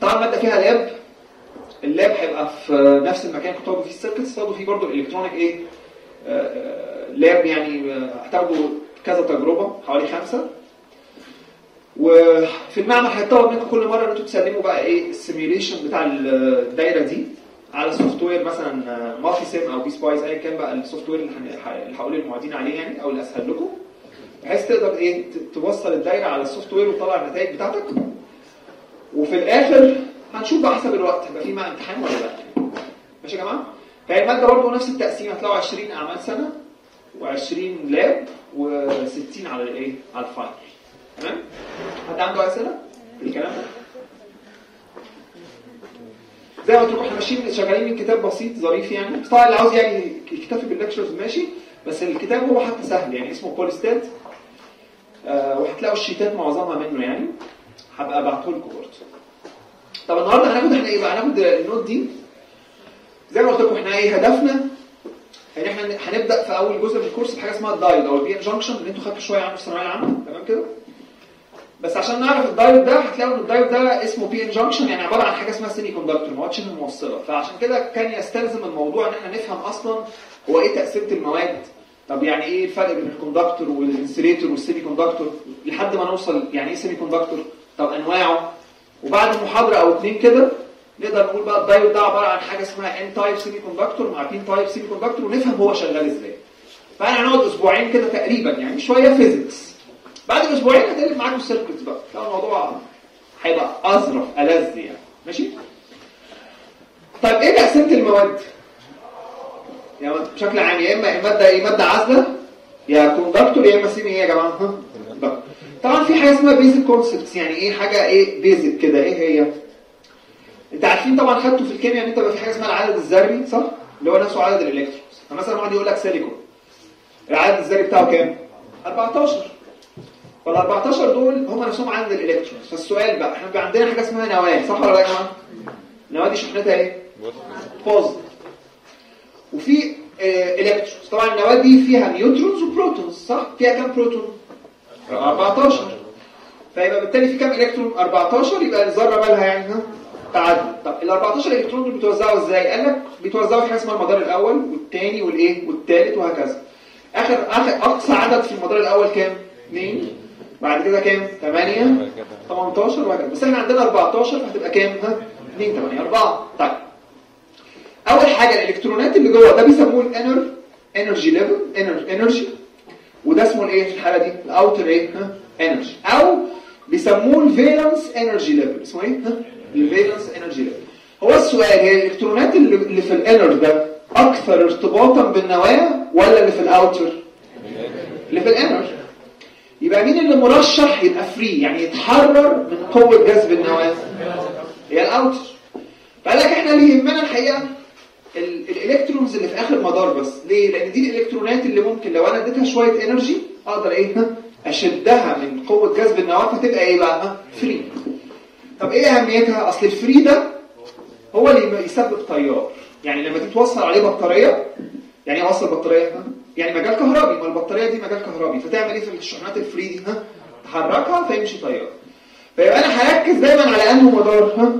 طبعا الماده فيها لاب اللاب هيبقى في نفس المكان كنت فيه السيركتس برضه فيه برضه الالكترونيك ايه آه، آه، لاب يعني آه، هتاخدوا كذا تجربه حوالي خمسه وفي المعمل هيطلب منكم كل مره ان انتوا تسلموا بقى ايه السيميوليشن بتاع الدايره دي على سوفت وير مثلا مالتي سيم او بي سبايس ايا كان بقى السوفت وير اللي هن- اللي هقول للمعيدين عليه يعني او اللي اسهل لكم بحيث تقدر ايه ت- توصل الدايره على السوفت وير وتطلع النتائج بتاعتك وفي الاخر هنشوف بقى حسب الوقت هيبقى في معاه امتحان ولا لا ماشي يا جماعه فهي الماده برضه نفس التقسيم هتلاقوا 20 اعمال سنه و20 لاب و60 على الايه على الفاينل تمام حد عنده اسئله في الكلام ده زي ما قلت لكم احنا ماشيين شغالين من كتاب بسيط ظريف يعني بس طبعا اللي عاوز يعني يكتفي باللكشرز ماشي بس الكتاب هو حتى سهل يعني اسمه بوليستات آه وهتلاقوا الشيتات معظمها منه يعني هبقى ابعته لكم برضه طب النهارده هناخد احنا ايه بقى هناخد النوت دي زي ما قلت لكم احنا ايه هدفنا ان احنا هنبدا في اول جزء من الكورس بحاجه اسمها الدايد او البي ان جانكشن اللي انتوا خدتوا شويه عنه في الثانويه العامه تمام كده بس عشان نعرف الدايود ده هتلاقوا ان الدايود ده اسمه بي ان جانكشن يعني عباره عن حاجه اسمها سيمي كوندكتور مواد شبه موصله فعشان كده كان يستلزم الموضوع ان احنا نفهم اصلا هو ايه تقسيمه المواد طب يعني ايه الفرق بين الكوندكتور والانسوليتور والسيمي كوندكتور لحد ما نوصل يعني ايه سيمي كوندكتور طب انواعه وبعد محاضره او اتنين كده نقدر نقول بقى الدايود ده عباره عن حاجه اسمها ان تايب سيمي كوندكتور مع بين تايب سيمي كوندكتور ونفهم هو شغال ازاي فاحنا هنقعد اسبوعين كده تقريبا يعني شويه فيزيكس بعد الاسبوعين هتقلب معاكم السيركتس بقى تلاقوا الموضوع هيبقى اظرف الذ يعني ماشي طيب ايه تقسيمه المواد يعني بشكل عام يا اما ماده ايه ماده عازله يا كوندكتور يا اما سيمي ايه يا جماعه ها كوندكتور. طبعا في حاجه اسمها بيزك كونسبتس يعني ايه حاجه ايه بيزك كده ايه هي انت عارفين طبعا خدتوا في الكيمياء ان انت بقى في حاجه اسمها العدد الذري صح اللي هو نفسه عدد الالكترونز فمثلا واحد يقول لك سيليكون العدد الذري بتاعه كام 14 فال 14 دول هم نفسهم عدد الالكترونز فالسؤال بقى احنا بيبقى عندنا حاجه اسمها نواه صح ولا لا يا جماعه النواه دي شحنتها ايه بوزيتيف وفي الكترونز طبعا النواه دي فيها نيوترونز وبروتونز صح فيها كام بروتون 14 فيبقى بالتالي في كام الكترون 14 يبقى الذره مالها يعني ها تعادل طب ال 14 الكترون دول بيتوزعوا ازاي قال لك بيتوزعوا في حاجه اسمها المدار الاول والثاني والايه والثالث وهكذا اخر اخر اقصى عدد في المدار الاول كام 2 بعد كده كام 8 18 وهكذا بس احنا عندنا 14 فهتبقى كام ها 2 8 4 طيب اول حاجه الالكترونات اللي جوه ده بيسموه الانر انرجي ليفل انرجي وده اسمه الايه في الحاله دي الاوتر ايه ها انرجي او بيسموه الفالنس انرجي ليفل اسمه ايه ها الفالنس انرجي ليفل هو السؤال هي الالكترونات اللي اللي في الانر ده اكثر ارتباطا بالنواه ولا اللي في الاوتر اللي في الانر يبقى مين اللي مرشح يبقى فري يعني يتحرر من قوه جذب النواه هي الاوتر فقال لك احنا اللي يهمنا الحقيقه ال- الالكترونز اللي في اخر مدار بس ليه لان دي الالكترونات اللي ممكن لو انا اديتها شويه انرجي اقدر ايه ها؟ اشدها من قوه جذب النواه فتبقى ايه بقى ها؟ فري طب ايه اهميتها اصل الفري ده هو اللي يسبب تيار يعني لما تيجي توصل عليه بطاريه يعني ايه اوصل بطاريه ها؟ يعني مجال كهربي ما البطاريه دي مجال كهربي فتعمل ايه في الشحنات الفري دي ها تحركها فيمشي تيار فيبقى انا هركز دايما على انه مدار ها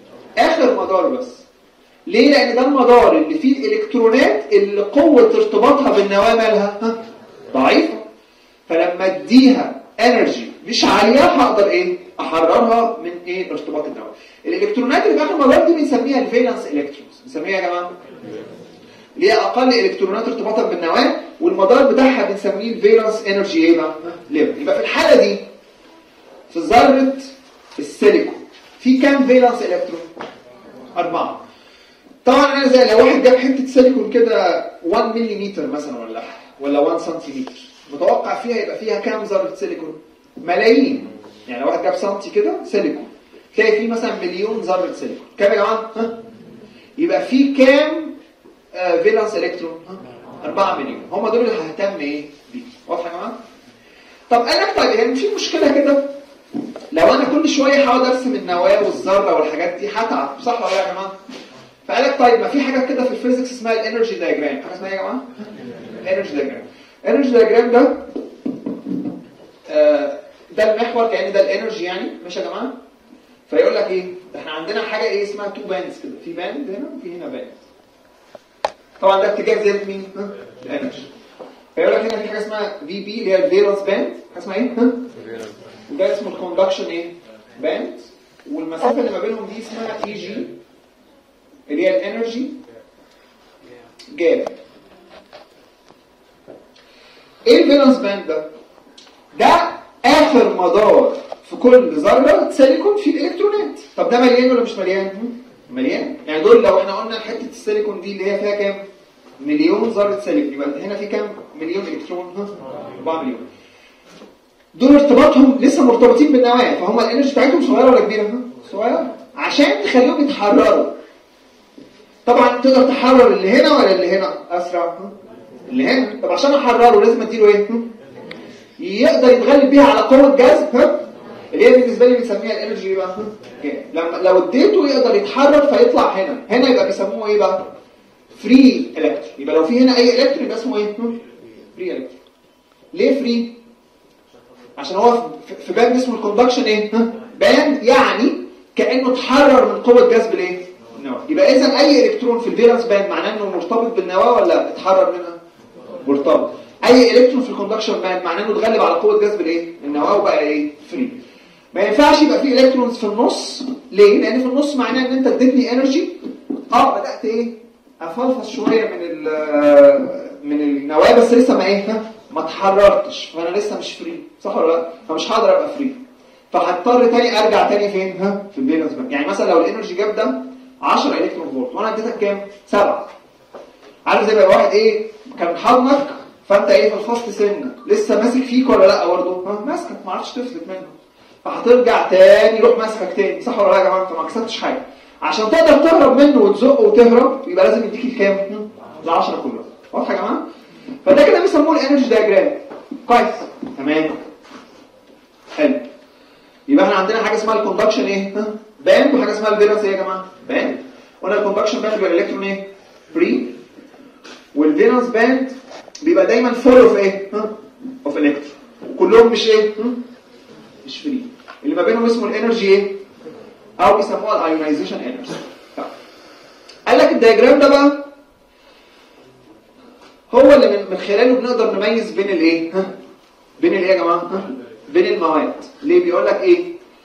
اخر مدار بس ليه لان ده المدار اللي فيه الالكترونات اللي قوه ارتباطها بالنواه مالها ها ضعيفه فلما اديها انرجي مش عاليه هقدر ايه احررها من ايه ارتباط النواه الالكترونات اللي في اخر المدار دي بنسميها الفالنس الكترونز بنسميها يا جماعه اللي هي اقل الكترونات ارتباطا بالنواه والمدار بتاعها بنسميه الفالنس انرجي ايه بقى ليفل يبقى في الحاله دي في ذره السيليكون في كام فالنس الكترون أربعة طبعا أنا زي لو واحد جاب حتة سيليكون كده 1 ملم مثلا ولا ولا 1 سنتيمتر متوقع فيها يبقى فيها كام ذرة سيليكون؟ ملايين يعني لو واحد جاب سنتي كده سيليكون تلاقي فيه مثلا مليون ذرة سيليكون كام يا جماعة؟ ها؟ يبقى فيه كام آه فالنس الكترون؟ ها؟ 4 مليون هم دول اللي ههتم ايه بيه واضح يا جماعة؟ طب قال لك طيب يعني في مشكلة كده لو انا كل شويه هقعد ارسم النواه والذره والحاجات دي هتعب صح ولا يا جماعه فقال لك طيب ما في حاجه كده في الفيزيكس اسمها الانرجي دايجرام حاجه اسمها ايه يا جماعه الانرجي دايجرام الانرجي دايجرام ده آه، ده المحور يعني ده الانرجي يعني ماشي يا جماعه فيقول لك ايه ده احنا عندنا حاجه ايه اسمها تو باندز كده في باند هنا وفي هنا باند طبعا ده اتجاه زي مين ها الانرجي فيقول لك هنا في حاجه اسمها في بي اللي هي الفيرنس باند حاجه اسمها ايه ها وده اسمه الكوندكشن ايه باند والمسافه اللي ما بينهم دي اسمها اي جي اللي هي الانرجي جاب ايه الفالنس باند ده ده اخر مدار في كل ذره سيليكون فيه الالكترونات طب ده مليان ولا مش مليان مليان يعني دول لو احنا قلنا حته السيليكون دي اللي هي فيها كام مليون ذره سيليكون يبقى هنا في كام مليون الكترون ها 4 مليون دول ارتباطهم لسه مرتبطين بالنواه فهم الانرجي بتاعتهم صغيره ولا كبيره ها صغيره عشان تخليهم يتحرروا طبعا تقدر تحرر اللي هنا ولا اللي هنا اسرع ها؟ اللي هنا طب عشان احرره لازم اديله ايه يقدر يتغلب بيها على قوه جذب ها اللي هي بالنسبه لي بنسميها الانرجي بقى لما لو اديته يقدر يتحرك فيطلع هنا هنا يبقى بيسموه ايه بقى فري الكترون يبقى لو في هنا اي الكترون يبقى اسمه ايه فري الكترون ليه فري عشان هو في باند اسمه الكوندكشن ايه باند يعني كانه اتحرر من قوه جذب الايه النواه يبقى اذا اي الكترون في الفالنس باند معناه انه مرتبط بالنواه ولا اتحرر منها مرتبط اي الكترون في الكوندكشن باند معناه انه اتغلب على قوه جذب الايه النواه وبقى ايه فري ما ينفعش يبقى فيه الكترونز في النص ليه لان في النص معناه ان انت اديتني انرجي اه بدات ايه افلفص شويه من من النواه بس لسه ما ايه ما اتحررتش فانا لسه مش فري صح ولا لا فمش هقدر ابقى فري فهضطر تاني ارجع تاني فين ها في الفالنس باند يعني مثلا لو الانرجي جاب ده 10 الكترون فولت وانا اديتك كام 7 عارف زي ما واحد ايه كان حضنك فانت ايه في الفصل سنه لسه ماسك فيك ولا لا برضه ها ماسكك ما عرفتش تفلت منه فهترجع تاني يروح ماسكك تاني صح ولا لا يا جماعه انت ما كسبتش حاجه عشان تقدر تهرب منه وتزقه وتهرب يبقى لازم يديك الكام ال 10 كلها واضح يا جماعه فده كده بيسموه الانرجي دايجرام كويس تمام حلو يبقى احنا عندنا حاجه اسمها الكوندكشن ايه باند وحاجه اسمها الفالنس ايه يا جماعه باند قلنا الكوندكشن باند بيبقى الالكترون ايه فري والفالنس باند بيبقى دايما فول اوف ايه اوف الكترون كلهم مش ايه مش فري اللي ما بينهم اسمه الانرجي ايه او بيسموها الايونايزيشن انرجي قال لك الدياجرام ده بقى هو اللي من, من خلاله بنقدر نميز بين الايه ها بين الايه يا جماعه ها؟ بين المواد ليه بيقول لك ايه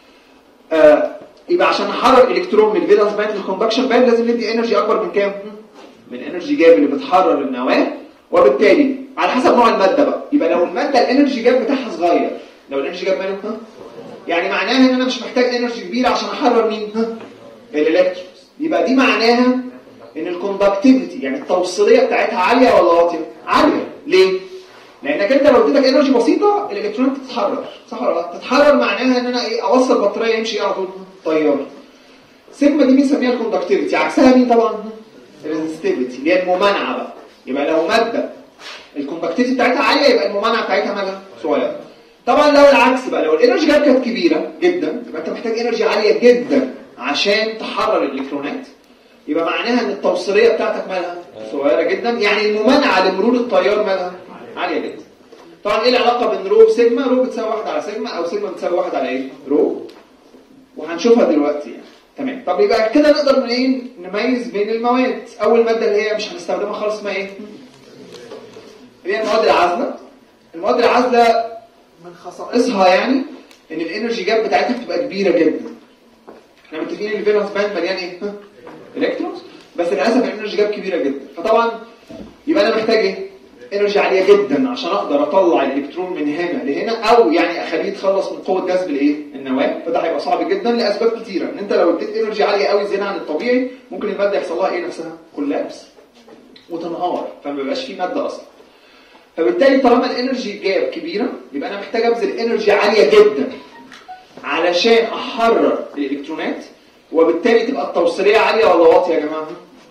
آه يبقى عشان نحرر الكترون من الفالنس باند للكوندكشن باند لازم ندي انرجي اكبر من كام من انرجي جاب اللي بتحرر النواه وبالتالي على حسب نوع الماده بقى يبقى لو الماده الانرجي جاب بتاعها صغير لو الانرجي جاب ماله ها يعني معناها ان انا مش محتاج انرجي كبيره عشان احرر مين ها الالكترونز يبقى دي معناها ان الكوندكتيفيتي يعني التوصيليه بتاعتها عاليه ولا واطيه عاليه ليه لانك انت لو اديتك انرجي بسيطه الالكترونات تتحرر صح ولا لا تتحرر معناها ان انا ايه اوصل بطاريه يمشي على طول طياره سيجما دي بنسميها الكوندكتيفيتي عكسها مين طبعا الريزستيفيتي اللي هي الممانعه بقى يبقى لو ماده الكوندكتيفيتي بتاعتها عاليه يبقى الممانعه بتاعتها مالها صغيره طبعا لو العكس بقى لو الانرجي جاب كانت كبيره جدا يبقى انت محتاج انرجي عاليه جدا عشان تحرر الالكترونات يبقى معناها ان التوصيليه بتاعتك مالها صغيره جدا يعني الممانعه لمرور التيار مالها عاليه جدا طبعا ايه العلاقه بين رو وسيجما رو بتساوي 1 على سيجما او سيجما بتساوي 1 على ايه رو وهنشوفها دلوقتي يعني تمام طب يبقى كده نقدر من ايه نميز بين المواد اول ماده اللي هي مش هنستخدمها خالص اسمها ايه اللي هي المواد العازله المواد العازله من خصائصها يعني ان الانرجي جاب بتاعتها بتبقى كبيره جدا احنا متفقين ان الفالنس باند مليان ايه الكترونز بس للاسف الانرجي جاب كبيره جدا فطبعا يبقى انا محتاج ايه انرجي عاليه جدا عشان اقدر اطلع الالكترون من هنا لهنا او يعني اخليه يتخلص من قوه جذب الايه النواه فده هيبقى صعب جدا لاسباب كتيره ان انت لو اديت انرجي عاليه قوي زياده عن الطبيعي ممكن الماده يحصل لها ايه نفسها كولابس وتنهار فما بيبقاش في ماده اصلا فبالتالي طالما الانرجي جاب كبيره يبقى انا محتاج ابذل انرجي عاليه جدا علشان احرر الالكترونات وبالتالي تبقى التوصيليه عاليه ولا واطيه يا جماعه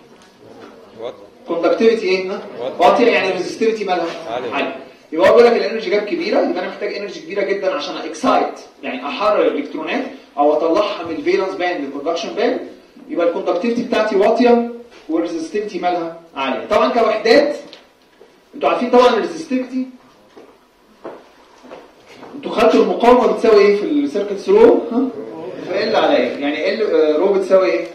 كوندكتيفيتي ايه واطيه يعني الريزستيفيتي مالها عاليه يبقى هو بيقول لك الانرجي جاب كبيره يبقى انا محتاج انرجي كبيره جدا عشان اكسايت يعني احرر الالكترونات او اطلعها من الفالنس باند للكوندكشن باند يبقى الكوندكتيفيتي بتاعتي واطيه والريزستيفيتي مالها عاليه طبعا كوحدات انتوا عارفين طبعا الريزستيفيتي انتوا خدتوا المقاومه بتساوي ايه في السيركت ثرو ها في ال على ايه يعني ال آه، رو بتساوي ايه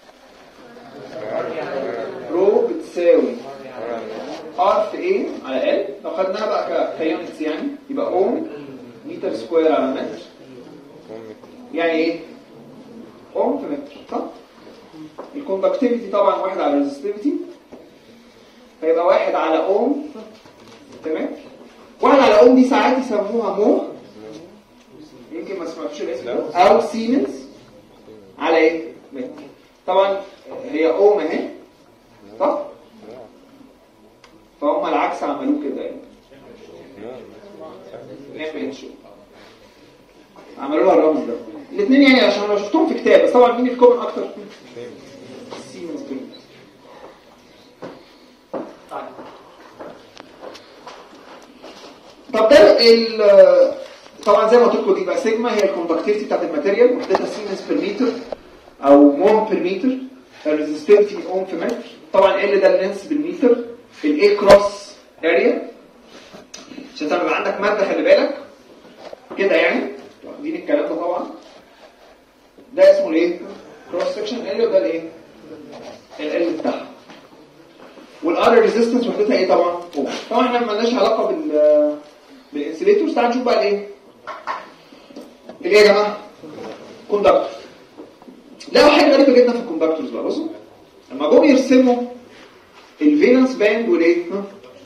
رو بتساوي ار في ايه على ال لو خدناها بقى ك- كيونتس يعني يبقى اوم متر سكوير على متر يعني ايه اوم في متر صح الكوندكتيفيتي طبعا واحد على الريزستيفيتي فيبقى واحد على اوم تمام واحد على اوم دي ساعات يسموها مو يمكن ما سمعتوش الاسم ده او سيمنز على ايه متر طبعا هي اوم اهي صح فهم العكس عملوه كده يعني نعمل شو عملوا لها الرمز ده الاثنين يعني عشان لو شفتهم في كتاب بس طبعا مين الكومن اكتر سيمنز بينز طب ده ال طبعا زي ما قلت لكم دي بقى سيجما هي الكوندكتيفيتي بتاعت الماتيريال وحدتها سيمنز بير متر او موم بير متر الريزستيفيتي اوم في متر طبعا ال ده اللينس بالمتر الاي كروس اريا عشان لما يبقى عندك ماده خلي بالك كده يعني واخدين الكلام ده طبعا ده اسمه الايه كروس سكشن اريا وده الايه ال بتاعها والار ريزيستنس وحدتها ايه طبعا اوم طبعا احنا مالناش علاقه بال بالانسليتورز تعال نشوف بقى الايه الايه يا جماعه كوندكتور لقوا حاجه غريبه جدا في الكوندكتورز بقى بصوا لما جم يرسموا الفالنس باند والايه ها؟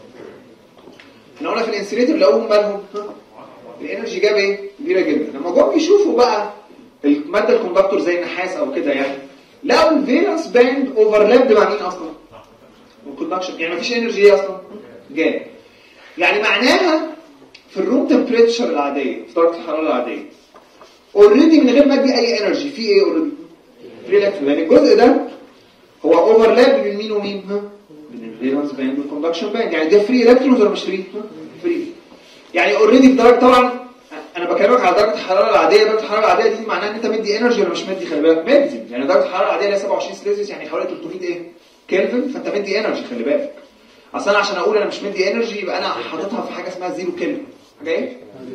احنا قلنا في الانسليتور لقوهم مالهم ها؟ الانرجي جاب ايه كبيره جدا لما جم يشوفوا بقى الماده الكوندكتور زي النحاس او كده يعني لقوا الفالنس باند اوفرلاب مع مين اصلا الكوندكشن يعني مفيش انرجي ايه اصلا جاب يعني معناها في الروم تمبريتشر العاديه في درجه الحراره العاديه اوريدي من غير ما ادي اي انرجي في ايه اوريدي فري الكترون يعني الجزء ده هو اوفرلاب بين مين ومين ها بين الفالنس باند والكوندكشن باند يعني ده فري الكترونز ولا مش فري فري يعني اوريدي في درجه طبعا انا بكلمك على درجه الحراره العاديه درجه الحراره العاديه دي معناها ان انت مدي انرجي ولا مش مدي خلي بالك مدي يعني درجه الحراره العاديه اللي هي 27 سلسيوس يعني حوالي 300 ايه كلفن فانت مدي انرجي خلي بالك اصل انا عشان اقول انا مش مدي انرجي يبقى انا حاططها في حاجه اسمها زيرو كلفن حاجه ايه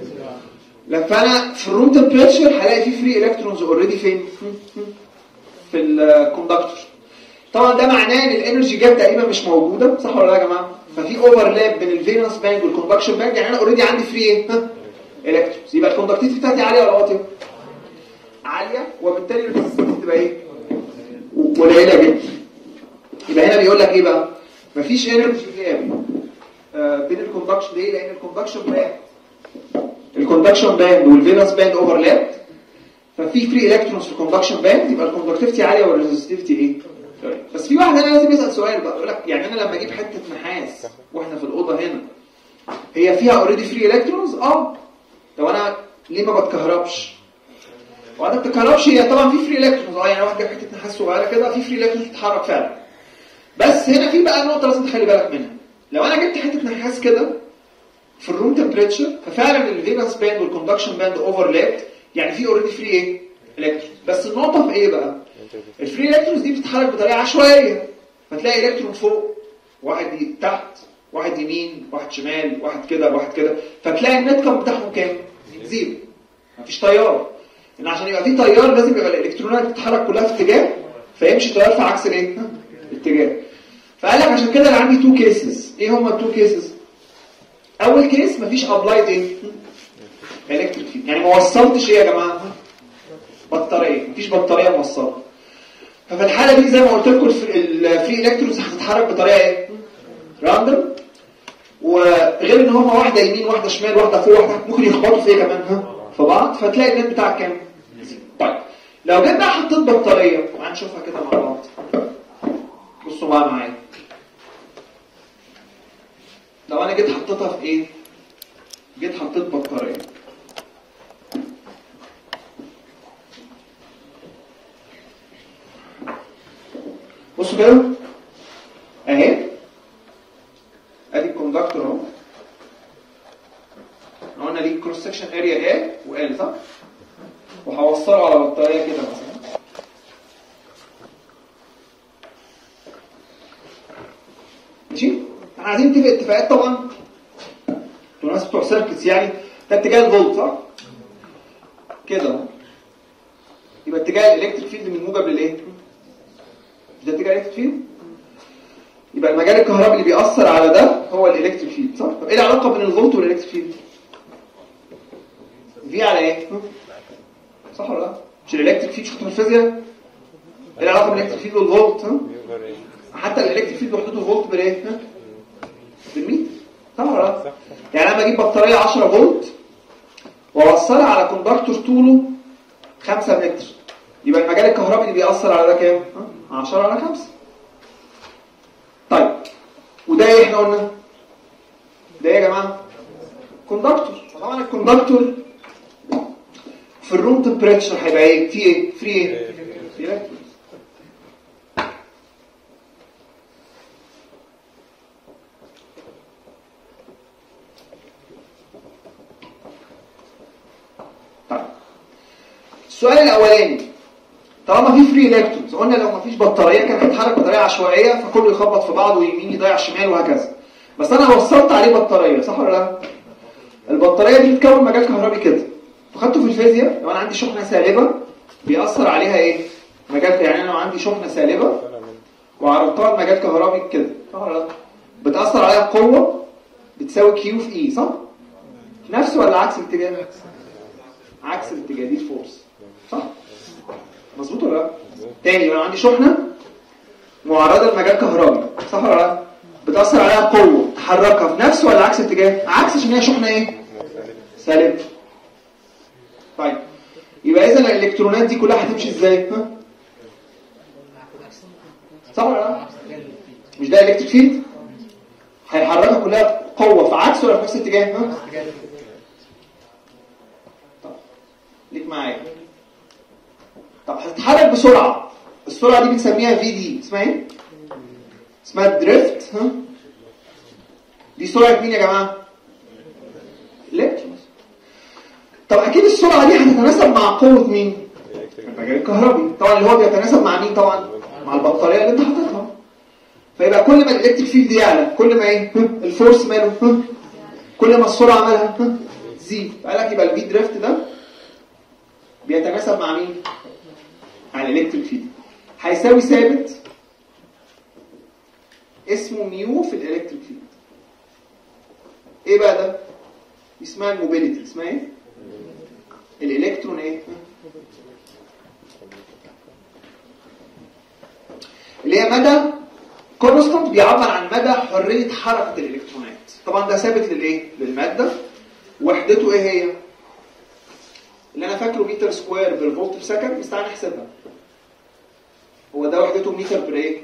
لا فانا في الروم تمبريتشر هلاقي في فري الكترونز اوريدي فين في الكوندكتور طبعا ده معناه ان الانرجي جاب تقريبا مش موجوده صح ولا لا يا جماعه ففي اوفرلاب بين الفينس باند والكوندكشن باند يعني انا اوريدي عندي فري ايه ها الكترونز يبقى الكوندكتيفيتي بتاعتي عاليه ولا واطيه عاليه وبالتالي الريزستنس تبقى ايه قليله جدا يبقى هنا بيقول لك ايه بقى مفيش انرجي جاب آه بين الكوندكشن ليه لان الكوندكشن باند الكوندكشن باند والفينس باند اوفرلاب ففي فري الكترونز في الكوندكشن باند يبقى الكوندكتيفيتي عاليه والريزستيفيتي ايه طيب. بس في واحد انا لازم يسال سؤال بقى يقول لك يعني انا لما اجيب حته نحاس واحنا في الاوضه هنا هي فيها اوريدي فري الكترونز اه طب انا ليه ما بتكهربش وانا بتكهربش هي طبعا في فري الكترونز اه يعني واحد جاب حته نحاس صغيره كده في فري الكترونز بتتحرك فعلا بس هنا في بقى نقطه لازم تخلي بالك منها لو انا جبت حته نحاس كده في الروم تمبريتشر ففعلا الفينس باند والكوندكشن باند اوفرلاب يعني في اوريدي فري ايه الكترونز بس النقطه في ايه بقى الفري الكترونز دي بتتحرك بطريقه عشوائيه فتلاقي الكترون فوق واحد ي- تحت واحد يمين واحد شمال واحد كده واحد كده فتلاقي النت كام بتاعهم كام زيرو مفيش تيار ان عشان يبقى في تيار لازم يبقى الالكترونات تتحرك كلها في اتجاه فيمشي تيار في عكس الايه الاتجاه فقال لك عشان كده انا عندي تو كيسز ايه هما التو كيسز اول كيس مفيش ابلايد ايه الكتريك فيلد يعني ما وصلتش ايه يا جماعه بطاريه مفيش بطاريه موصله ففي الحاله دي زي ما قلت لكم الفري الكترونز هتتحرك بطريقه ايه راندوم وغير ان هما واحده يمين واحده شمال واحده فوق واحده تحت، ممكن يخبطوا في ايه كمان ها في بعض فتلاقي النت بتاعك كام طيب لو جيت بقى حطيت بطاريه وهنشوفها كده مع بعض بصوا بقى معايا لو انا جيت حطيتها في ايه جيت حطيت بطاريه بصوا كده اهي ادي الكوندكتور اهو إحنا قلنا ليه كروس سكشن اريا A و L صح وهوصله على بطاريه كده مثلا ماشي احنا عايزين نتفق اتفاقات طبعا انتوا ناس بتوع سيركتس يعني ده اتجاه الفولت صح كده اهو يبقى اتجاه الالكتريك فيلد من الموجب للايه مش ده اتجاه الالكتريك فيلد يبقى المجال الكهربي اللي بيأثر على ده هو الالكتريك فيلد صح طب ايه العلاقه بين الفولت والالكتريك فيلد في على ايه صح ولا لا مش الالكتريك فيلد شفتوا في الفيزياء ايه العلاقه بين الالكتريك فيلد والفولت ها حتى الالكتريك فيلد وحدته الفولت بالايه ها بالمتر صح ولا لا يعني انا بجيب بطاريه 10 فولت واوصلها على كوندكتور طوله 5 متر يبقى المجال الكهربي اللي بيأثر على ده كام 10 على 5 طيب وده ايه احنا قلنا ده ايه يا جماعه كوندكتور طبعا الكوندكتور في الروم تمبريتشر هيبقى ايه في ايه فري ايه في الكترونز طيب السؤال الاولاني طالما في فري الكترونز قلنا لو ما فيش بطاريه كان هيتحرك بطاريه عشوائيه فكله يخبط في بعضه ويمين يضيع شمال وهكذا بس انا وصلت عليه بطاريه صح ولا لا البطاريه دي بتكون مجال كهربي كده فخدته في الفيزياء لو انا عندي شحنه سالبه بيأثر عليها ايه مجال يعني انا لو عندي شحنه سالبه وعرضتها لمجال كهربي كده صح ولا لا بتأثر عليها قوه بتساوي كيو في اي صح نفس ولا عكس الاتجاه عكس الاتجاه دي الفورس صح مظبوط ولا لا تاني لو عندي شحنه معرضه لمجال كهربي صح ولا لا بتأثر عليها قوه تحركها في نفس ولا عكس الاتجاه عكس عشان هي شحنه ايه سالبه طيب يبقى اذا الالكترونات دي كلها هتمشي ازاي ها صح ولا لا مش ده الكتريك فيلد هيحركها كلها قوه في عكس ولا في نفس الاتجاه ها طب ليك معايا طب هتتحرك بسرعه السرعه دي بنسميها في دي اسمها ايه اسمها دريفت ها دي سرعه مين يا جماعه الكترونز طب اكيد السرعه دي هتتناسب مع قوه مين المجال الكهربي طبعا اللي هو بيتناسب مع مين طبعا مع البطاريه اللي انت حاططها فيبقى كل ما الالكتريك فيلد يعلى كل ما ايه الفورس ماله كل ما السرعه مالها تزيد قال لك يبقى الفي دريفت ده بيتناسب مع مين مع الالكتريك فيلد هيساوي ثابت اسمه ميو في الالكتريك فيلد ايه بقى ده اسمها الموبيليتي اسمها ايه الالكترون ايه اللي هي مدى كونستانت بيعبر عن مدى حريه حركه الالكترونات طبعا ده ثابت للايه للماده وحدته ايه هي اللي انا فاكره متر سكوير بالفولت في سكند بس تعالى نحسبها هو ده وحدته متر بر ايه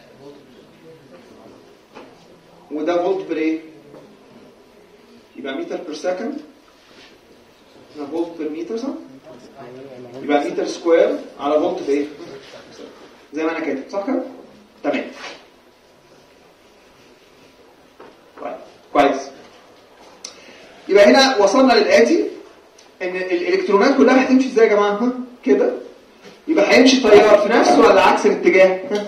وده فولت بر ايه يبقى متر بير سكند هنا فولت بير متر صح يبقى متر سكوير على فولت في ايه زي ما انا كاتب صح كده تمام طيب كويس يبقى هنا وصلنا للآتي ان الالكترونات كلها هتمشي ازاي يا جماعه ها؟ كده يبقى هيمشي تيار في نفس ولا عكس الاتجاه ها؟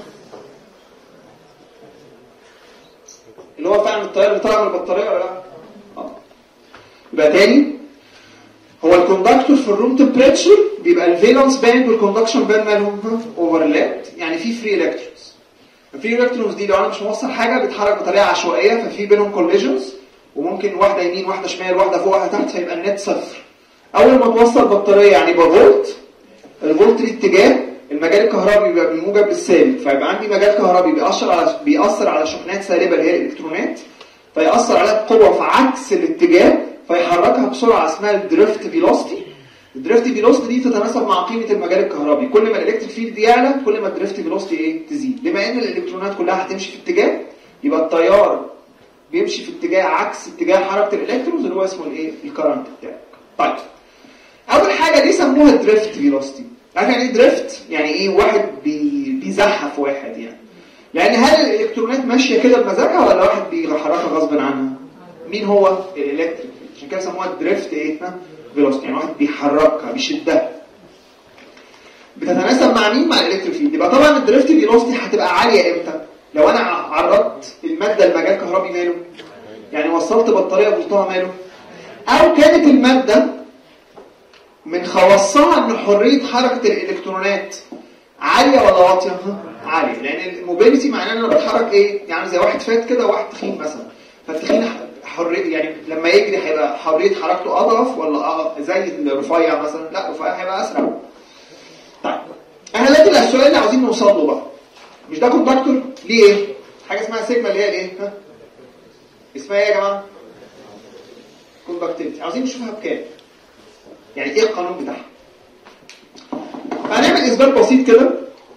اللي هو فعلا التيار اللي طالع من البطاريه ولا لا اه يبقى تاني هو الكوندكتور في الروم تمبريتشر بيبقى الفالنس باند والكوندكشن باند مالهم اوفرلاب يعني في فري الكترونز الفري الكترونز دي لو انا مش موصل حاجه بتتحرك بطريقه عشوائيه ففي بينهم كوليجنز وممكن واحده يمين واحده شمال واحده فوق واحده تحت فيبقى النت صفر اول ما توصل بطاريه يعني يبقى فولت الفولت ليه اتجاه المجال الكهربي بيبقى بالموجب للسالب فيبقى عندي مجال كهربي بيأثر على بيأثر على شحنات سالبه اللي هي الالكترونات فيأثر عليها بقوه في عكس الاتجاه فيحركها بسرعه اسمها الدريفت فيلوسيتي الدريفت فيلوسيتي دي تتناسب مع قيمه المجال الكهربي كل ما الالكتريك فيلد يعلى كل ما الدريفت فيلوسيتي ايه تزيد بما ان الالكترونات كلها هتمشي في اتجاه يبقى التيار بيمشي في اتجاه عكس اتجاه حركه الالكترونز اللي هو اسمه الايه الكرنت بتاعك طيب اول حاجه ليه سموها دريفت فيلوسيتي عارف يعني ايه دريفت يعني ايه واحد بي بيزحف واحد يعني لان هل الالكترونات ماشيه كده بمزاجها ولا واحد بيحركها غصب عنها مين هو الالكتريك عشان كده سموها دريفت ايه فيلوسيتي يعني واحد بيحركها بيشدها بتتناسب مع مين مع الالكتريك فيلد يبقى طبعا الدريفت فيلوسيتي هتبقى عاليه امتى لو انا عرضت الماده لمجال كهربي ماله يعني وصلت بطاريه فولتها ماله او كانت الماده من خواصها ان حريه حركه الالكترونات عاليه ولا واطيه ها؟ عاليه لان الموبيليتي معناه ان انا بتحرك ايه يعني زي واحد فات كده وواحد تخين مثلا فالتخين ح- حريه يعني لما يجري هيبقى حريه حركته اضعف ولا أ- زي الرفيع مثلا لا الرفيع هيبقى اسرع طيب احنا دلوقتي السؤال اللي عاوزين نوصل له بقى مش ده كوندكتور ليه ايه حاجه اسمها سيجما اللي هي الايه ها اسمها ايه يا جماعه كوندكتيفيتي عاوزين نشوفها بكام يعني ايه القانون بتاعها هنعمل اثبات بسيط كده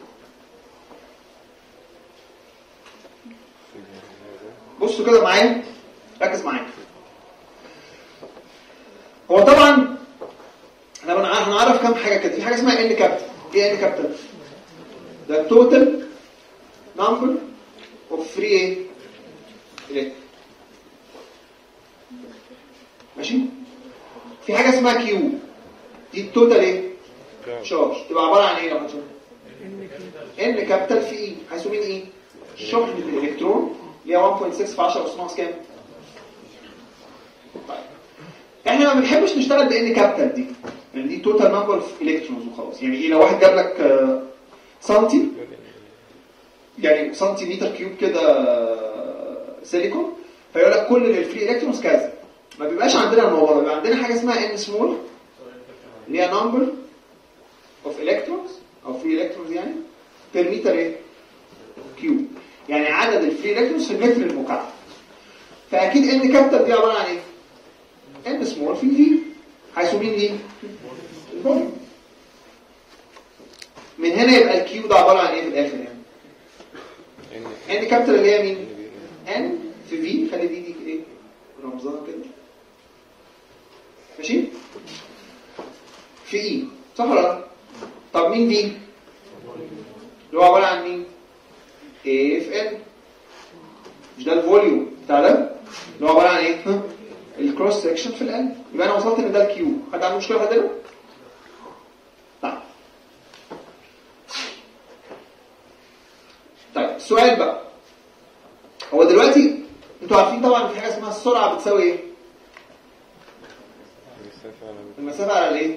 بصوا كده معايا ركز معايا هو طبعا احنا بنع- هنعرف كام حاجه كده في حاجه اسمها ان كابيتال ايه ان كابيتال ده توتال نمبر اوف فري ايه electrons. ماشي في حاجه اسمها كيو دي التوتال ايه شارج تبقى عباره عن ايه لما تشوف ان كابيتال في اي حيث مين ايه شحنه الالكترون اللي هي 1.6 في 10 اس ناقص كام طيب احنا ما بنحبش نشتغل بان كابيتال دي يعني دي توتال نمبر اوف الكترونز وخلاص يعني ايه لو واحد جاب لك آه، سنتي يعني سنتيمتر كيوب كده آه، سيليكون فيقول لك كل الفري الكترونز كذا ما بيبقاش عندنا الموضوع ده بيبقى عندنا حاجه اسمها ان سمول اللي هي نمبر اوف الكترونز او فري الكترونز يعني بير متر ايه كيوب يعني عدد الفري الكترونز في المتر المكعب فاكيد ان كابيتال دي عباره عن ايه ان سمول في في حيث مين دي الفوليوم من هنا يبقى الكيو ده عباره عن ايه في الاخر يعني ان كابيتال اللي هي مين ان في في خلي دي دي ايه رمزها كده ماشي في اي صح ولا لا طب مين دي اللي هو عباره عن مين ايه في ان مش ده الفوليوم بتاع ده اللي هو عباره عن ايه ها؟ الكروس سكشن في القلب يبقى انا وصلت ان ده الكيو حد عنده مشكله لحد هنا طيب طيب السؤال بقى هو دلوقتي انتوا عارفين طبعا في حاجه اسمها السرعه بتساوي ايه المسافه على الايه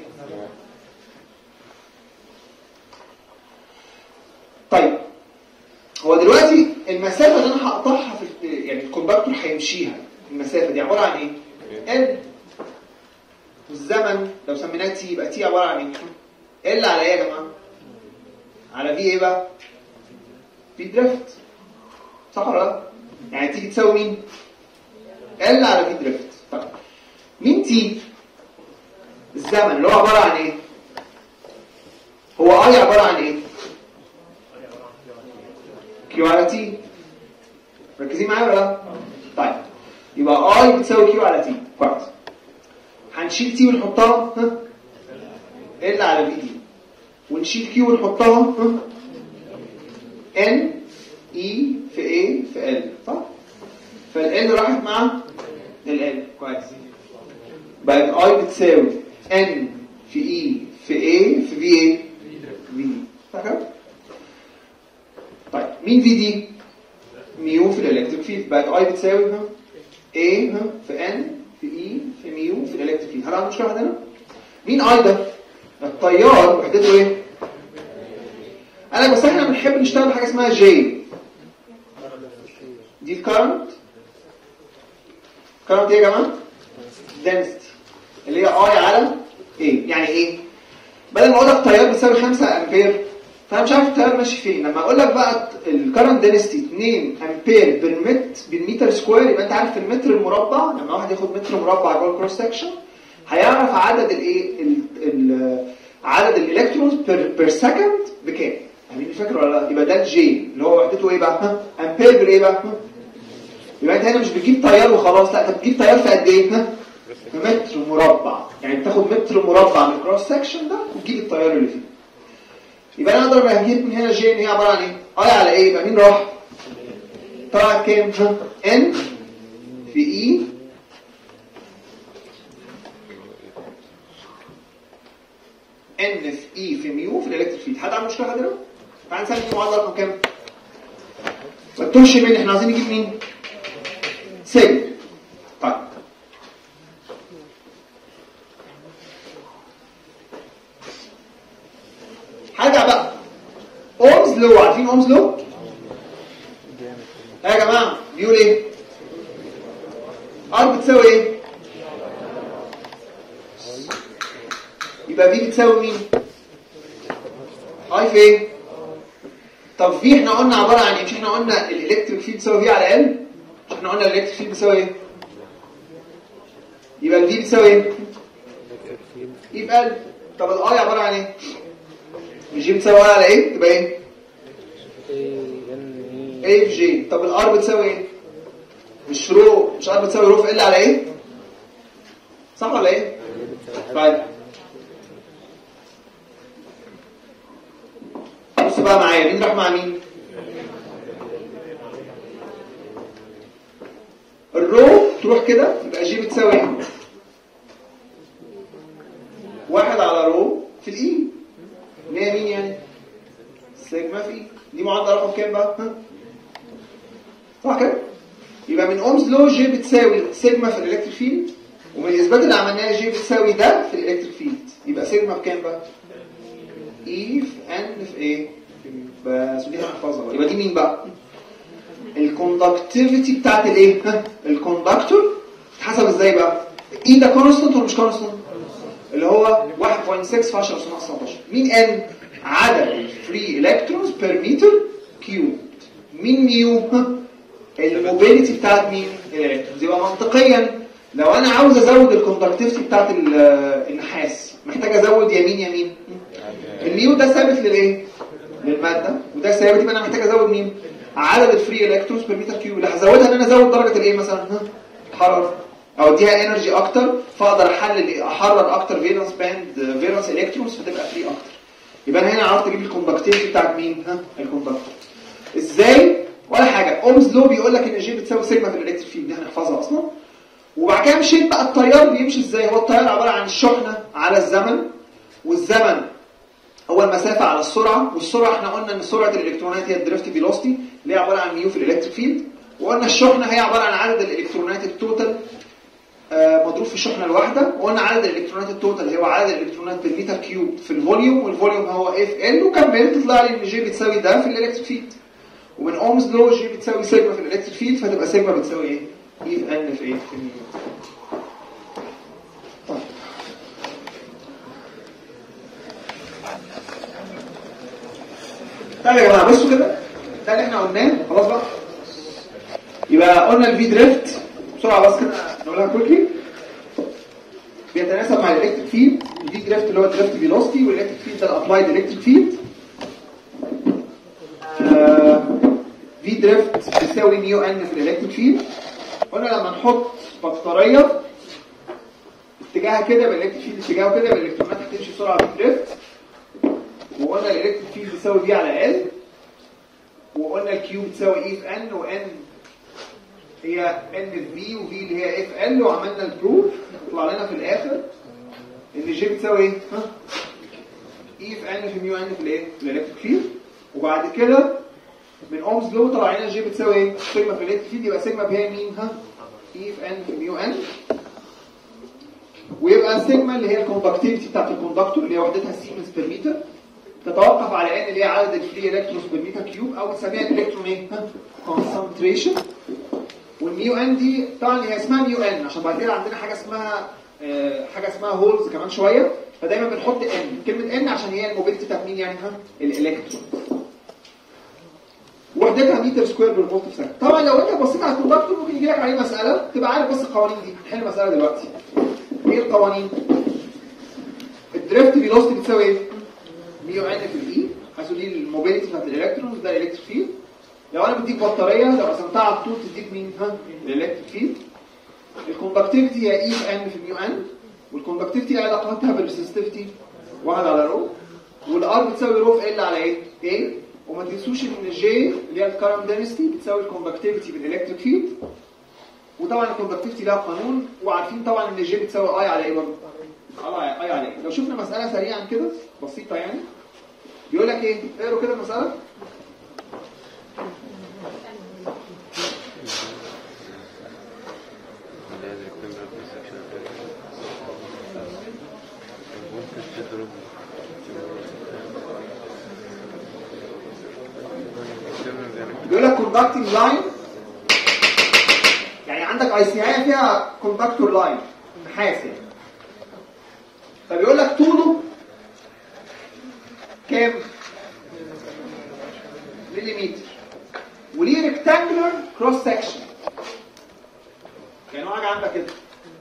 طيب هو دلوقتي المسافه اللي انا هقطعها في يعني الكوندكتور هيمشيها المسافه دي عباره عن ايه ال والزمن لو سميناه تي يبقى تي عباره عن ايه ال على ايه يا جماعه على في ايه بقى في دريفت صح ولا لا يعني تيجي تساوي مين ال على في دريفت طيب مين تي الزمن اللي هو عباره عن ايه هو اي عباره عن ايه كيو على تي مركزين معايا ولا لا طيب يبقى اي بتساوي كيو على تي كويس هنشيل تي ونحطها ها ال على في دي ونشيل كيو ونحطها ها ان اي في ايه في ال صح فال راحت مع ال كويس بقت اي بتساوي ان في اي في ايه في في ايه في صح كده طيب مين في دي ميو في الالكتريك فيلد بقت اي بتساوي ها ايه ها في ان في اي في ميو في الالكتريك فيلد هل عنده مشكله عندنا مين اي ده التيار وحدته ايه انا بس احنا بنحب نشتغل بحاجه اسمها جي دي الكرنت كرنت ايه يا جماعه density اللي هي اي على ايه يعني ايه بدل ما اقول لك تيار بيساوي 5 امبير فانا مش عارف التيار ماشي فين لما اقول لك بقى الكرنت density 2 امبير بالمتر بالمتر سكوير يبقى انت عارف المتر المربع لما واحد ياخد متر مربع جوه الكروس سكشن هيعرف عدد الايه ال- ال- عدد الالكترونز بير بير سكند بكام يعني مش فاكر ولا لا يبقى ده الجي اللي هو وحدته ايه بقى ها امبير بالايه بقى ها؟ يبقى انت هنا مش بتجيب تيار وخلاص لا انت بتجيب تيار في قد ايه ها في متر مربع يعني بتاخد متر مربع من الكروس سكشن ده وتجيب التيار اللي فيه يبقى انا اقدر اجيب من هنا جي ان هي عباره عن ايه اي على ايه يبقى مين راح طلعت كام ها ان في اي ان في اي في ميو في الالكتريك فيلد حد عنده مشكله لحد هنا تعال نسمي المعادله رقم كام ما تتوهش مني احنا عايزين نجيب مين سيجما طيب لو عارفين اومز لو يا جماعه بيقول ايه ار بتساوي ايه يبقى في بتساوي مين اي في ايه طب في احنا قلنا عباره عن ايه مش احنا قلنا الالكتريك فيلد بتساوي في على ال مش احنا قلنا الالكتريك فيلد بتساوي ايه يبقى الفي بتساوي ايه يبقى ال طب الاي عباره عن ايه مش دي بتساوي على ايه تبقى ايه ايه في جي طب الار بتساوي ايه مش رو مش ار بتساوي رو في ال على ايه صح ولا ايه طيب بص بقى معايا مين راح مع مين الرو تروح كده يبقى جي بتساوي ايه واحد على رو في الاي اللي هي مين يعني سيجما في اي دي معادله رقم كام بقى ها صح كده يبقى من اومز لو جي بتساوي سيجما في الالكتريك فيلد ومن الاثبات اللي عملناه جي بتساوي ده في الالكتريك فيلد يبقى سيجما بكام بقى اي في ان في ايه بس ودي هنحفظها بقى يبقى دي مين بقى الكوندكتيفيتي بتاعت الايه ها الكوندكتور تتحسب ازاي بقى اي ده كونستانت ولا مش كونستانت اللي هو 1.6 في 10 اس 19 مين ان عدد الفري الكترونز بير متر كيوب مين ميو ها الموبيليتي بتاعت مين الالكترونز يبقى منطقيا لو انا عاوز ازود الكوندكتيفيتي بتاعت النحاس محتاج ازود يمين يمين الميو ده ثابت للايه للماده وده ثابت يبقى انا محتاج ازود مين عدد الفري الكترونز بير متر كيوب اللي هزودها ان انا ازود درجه الايه مثلا ها الحراره او اديها انرجي اكتر فاقدر احلل احرر اكتر فيرنس باند فيرنس الكترونز فتبقى فري اكتر يبقى انا هنا عرفت اجيب الكوندكتيفيتي بتاعت مين ها الكوندكتور ازاي ولا حاجه اومز لو بيقول لك ان جي بتساوي سيجما في الالكتريك فيلد دي هنحفظها اصلا وبعد كده مشيت بقى التيار بيمشي ازاي هو التيار عباره عن الشحنه على الزمن والزمن هو المسافه على السرعه والسرعه احنا قلنا ان سرعه الالكترونات هي الدريفت فيلوسيتي اللي هي عباره عن ميو في الالكتريك فيلد وقلنا الشحنه هي عباره عن عدد الالكترونات التوتال مضروب في الشحنه الواحده وقلنا عدد الالكترونات التوتال اللي هو عدد الالكترونات بالمتر كيوب في الفوليوم والفوليوم هو اف ال وكملت طلع لي ان جي بتساوي ده في الالكتريك فيلد ومن اومز لو جي بتساوي سيجما في الالكتريك فيلد فتبقى سيجما بتساوي ايه؟ اي في ان في ايه؟ في الميو طيب طيب يا جماعه بصوا كده ده اللي احنا قلناه خلاص بقى يبقى قلنا الفي دريفت بسرعه بس كده نقولها كويكلي بيتناسب مع الالكتريك فيلد الفي دريفت اللي هو الدريفت فيلوسيتي والالكتريك فيلد ده الابلايد الكتريك فيلد في دريفت بتساوي ميو ان في الالكتريك فيلد قلنا لما نحط بطاريه اتجاهها كده بالالكتريك فيلد اتجاهه كده بالالكترونات هتمشي بسرعه في دريفت وقلنا الالكتريك فيلد بيساوي في على ال وقلنا الكيو بتساوي اي في ان وان هي ان في وفي اللي هي اف ال وعملنا البروف طلع لنا في الاخر ان جي بتساوي ايه ها اي في ان في ميو ان في الايه في الالكتريك فيلد وبعد كده من اومز لو طلع لنا جي بتساوي ايه سيجما في الالكتريك فيلد يبقى سيجما هي مين ها اي في ان في ميو ان ويبقى سيجما اللي هي الكوندكتيفيتي بتاعت الكوندكتور اللي هي وحدتها سيمنز بير متر تتوقف على ان اللي هي عدد الفري الكترونز بير متر كيوب او بنسميها الالكترون ايه ها كونسنتريشن والميو ان دي طبعا هي اسمها ميو ان عشان بعد كده عندنا حاجه اسمها آه حاجه اسمها هولز كمان شويه فدايما بنحط ان كلمه ان عشان هي الموبيلتي بتاعت مين يعني ها الالكترون وحدتها متر سكوير بالفولت في ثانيه طبعا لو انت بصيت على الكوندكتور ممكن يجي لك عليه مساله تبقى عارف بس القوانين دي هنحل مساله دلوقتي ايه القوانين الدريفت فيلوسيتي بتساوي ايه ميو ان في الاي حيث دي الموبيلتي بتاعت الالكترونز ده الالكتريك فيلد لو انا بديك بطاريه لو قسمتها على الطول تديك مين ها الالكتريك فيلد الكوندكتيفيتي هي اي في ان في ميو ان والكوندكتيفيتي علاقتها بالريسستيفيتي 1 على رو والار بتساوي رو في ال على ايه ايه وما تنسوش ان جي اللي هي الكرنت دنسيتي بتساوي الكوندكتيفيتي بالالكتريك فيلد وطبعا الكوندكتيفيتي لها قانون وعارفين طبعا ان جي بتساوي اي على ايه برضه اي على ايه لو شفنا مساله سريعا كده بسيطه يعني بيقول لك ايه اقروا كده المساله كوندكتنج لاين يعني عندك اي سي اي فيها كوندكتور لاين نحاس يعني فبيقول لك طوله كام مليمتر وليه ريكتانجلر كروس سكشن يعني هو حاجه عندك كده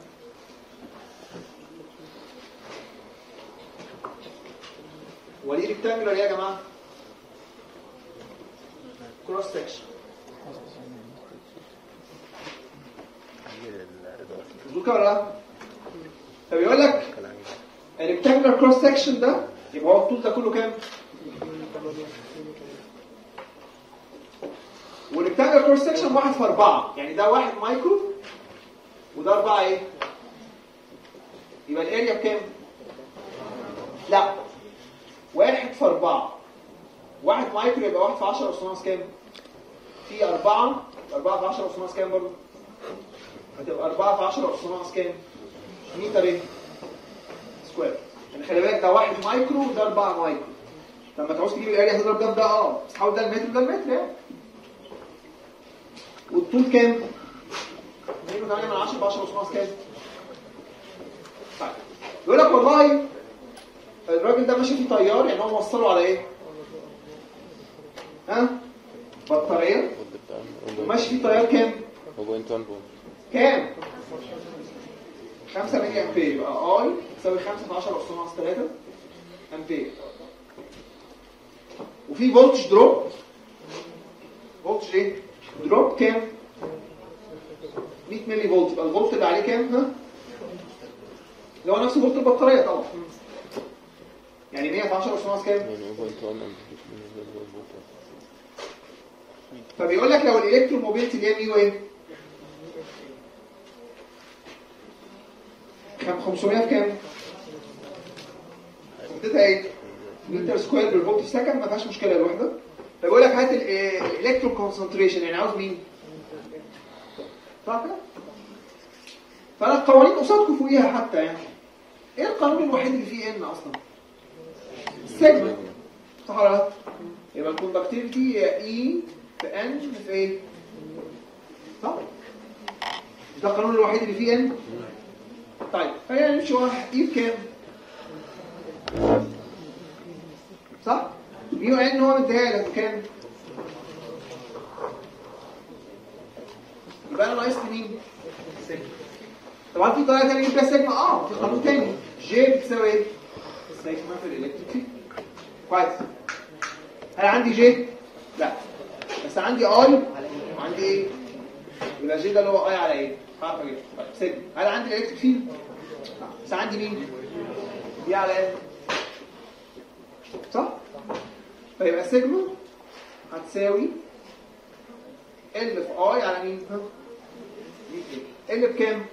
وليه ريكتانجلر يا جماعه كروس سكشن مظبوط كده ولا لا؟ فبيقول لك الريكتانجلر كروس سكشن ده يبقى هو الطول ده كله كام؟ والريكتانجلر كروس سكشن واحد في أربعة يعني ده واحد مايكرو وده أربعة إيه؟ يبقى الاريا بكام؟ لا واحد في أربعة واحد مايكرو يبقى واحد في 10 أس ناقص كام؟ في أربعة أربعة في 10 أس ناقص كام برضه؟ هتبقى 4 في 10 أس ناقص كام؟ متر إيه؟ سكوير يعني خلي بالك ده 1 مايكرو وده 4 مايكرو لما تعوز تجيب الاريا هتضرب ده بده اه بس حاول ده المتر وده المتر يعني والطول كام؟ 2.8 من 10 ب 10 أس ناقص كام؟ طيب يقول لك والله الراجل ده ماشي فيه طيار يعني هو موصله على ايه؟ ها؟ بطارية وماشي فيه طيار كام؟ كام؟ 5 ملي امبير يبقى اي تساوي 5 في 10 اس ناقص 3 امبير وفي فولتج دروب فولتج ايه؟ دروب كام؟ 100 ملي فولت يبقى الفولت اللي عليه كام؟ ها؟ اللي هو نفس فولت البطارية طبعا يعني 100 في 10 اس ناقص كام؟ فبيقول لك لو الالكتروموبيلتي اللي هي ميو ايه؟ 500 في كام؟ وحدتها ايه؟ متر سكوير بالفولت في سكند ما فيهاش مشكله الوحده فبيقول لك هات الالكترون كونسنتريشن يعني عاوز مين؟ صح كده؟ فانا القوانين قصادكم فوقيها حتى يعني ايه القانون الوحيد اللي فيه ان اصلا؟ السيجما صح ولا لا؟ يبقى الكوندكتيفيتي هي اي في ان في ايه؟ صح؟ مش ده القانون الوحيد اللي فيه ان؟ طيب خلينا نمشي واحد اي بكام؟ صح؟ ميو ان هو مديها لك بكام؟ يبقى انا ناقص لي مين؟ سيجما طبعا في طريقه ثانيه فيها سيجما اه في قانون ثاني جي بتساوي ايه؟ سيجما في الالكتريك فيلد كويس هل عندي جي؟ لا بس عندي اي وعندي ايه؟ يبقى جي ده اللي هو اي على ايه؟ عارف اجيب طيب سيجما هل عندي الالكتريك فيلد؟ بس عندي مين؟ دي على ايه؟ صح؟ فيبقى سيجما هتساوي ال في اي على مين؟ ال بكام؟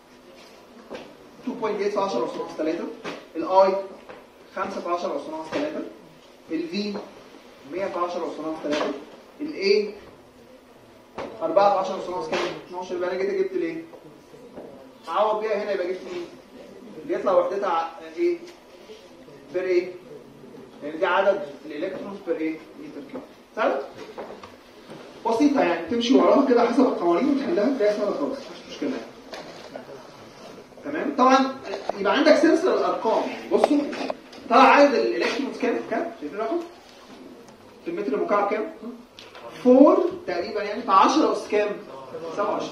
2.8 في 10 أس ناقص 3 الاي 5 في 10 أس ناقص 3 الفي 100 في 10 أس ناقص 3 الاي 4 في 10 أس ناقص كام؟ 12 يبقى انا جيت جبت ليه؟ اعوض بيها هنا يبقى جبت مين؟ بيطلع وحدتها ايه؟ بير ايه؟ لان دي عدد الالكترونز بير ايه؟ متر كيوب سهل؟ بسيطة يعني تمشي وراها كده حسب القوانين وتحلها تلاقيها سهلة خالص مش مشكلة يعني. تمام طبعا يبقى عندك سلسلة الارقام يعني بصوا طلع عدد الالكترونز كام؟ كام؟ شايفين الرقم؟ في المتر المكعب كام؟ 4 تقريبا يعني في 10 اس كام؟ 27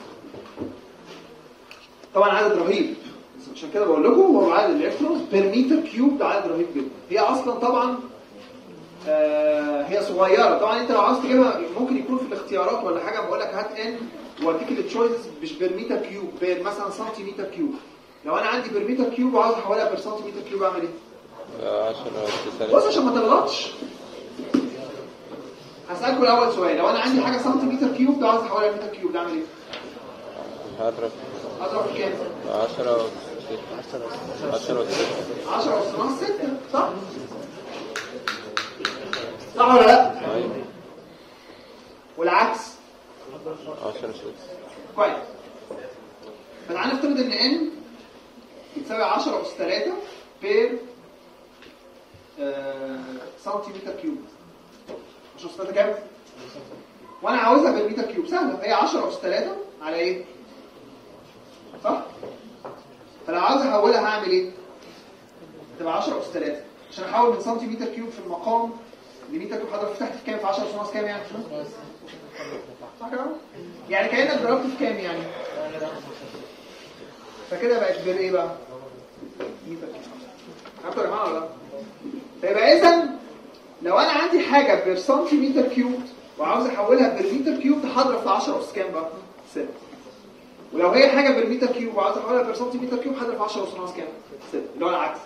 طبعا عدد رهيب عشان كده بقول لكم هو عدد الالكترونز بير متر كيوب ده عدد رهيب جدا هي اصلا طبعا آه هي صغيره طبعا انت لو عاوز تجيبها ممكن يكون في الاختيارات ولا حاجه بقول لك هات ان واديك التشويسز مش بير متر كيوب بير مثلا سنتيمتر كيوب لو انا عندي بير متر كيوب وعاوز احولها بير سنتيمتر كيوب اعمل ايه؟ 10 بص عشان ما تغلطش هسألكم الأول سؤال لو أنا عندي حاجة سنتيمتر كيوب ده عاوز أحولها لمتر كيوب ده أعمل إيه؟ هضرب أضرب في كام؟ 10 و 10 و 10 أس ناقص 6 صح؟ صح ولا لا؟ ايوه والعكس 10 6 كويس فتعالى نفترض ان ان بتساوي 10 اس 3 بير آه، سنتيمتر كيوب 10 اس 3 كام؟ وانا عاوزها بالميتر كيوب سهله هي 10 اس 3 على ايه صح فلو عاوز احولها هعمل ايه تبقى 10 اس 3 عشان احول من سنتيمتر كيوب في المقام لمتر كيوب حضرتك فتحت في كام في 10 اس ناقص كام يعني صح كده يعني كانك ضربت في كام يعني فكده بقت بالايه بقى متر كيوب عرفتوا يا جماعه ولا لا فيبقى اذا لو انا عندي حاجه بالسنتيمتر كيوب وعاوز احولها بالمتر كيوب هضرب في 10 اس كام بقى 6 ولو هي حاجه بالمتر كيوب وعاوز احولها بالسنتيمتر كيوب هضرب في 10 اس ناقص كام 6 اللي هو العكس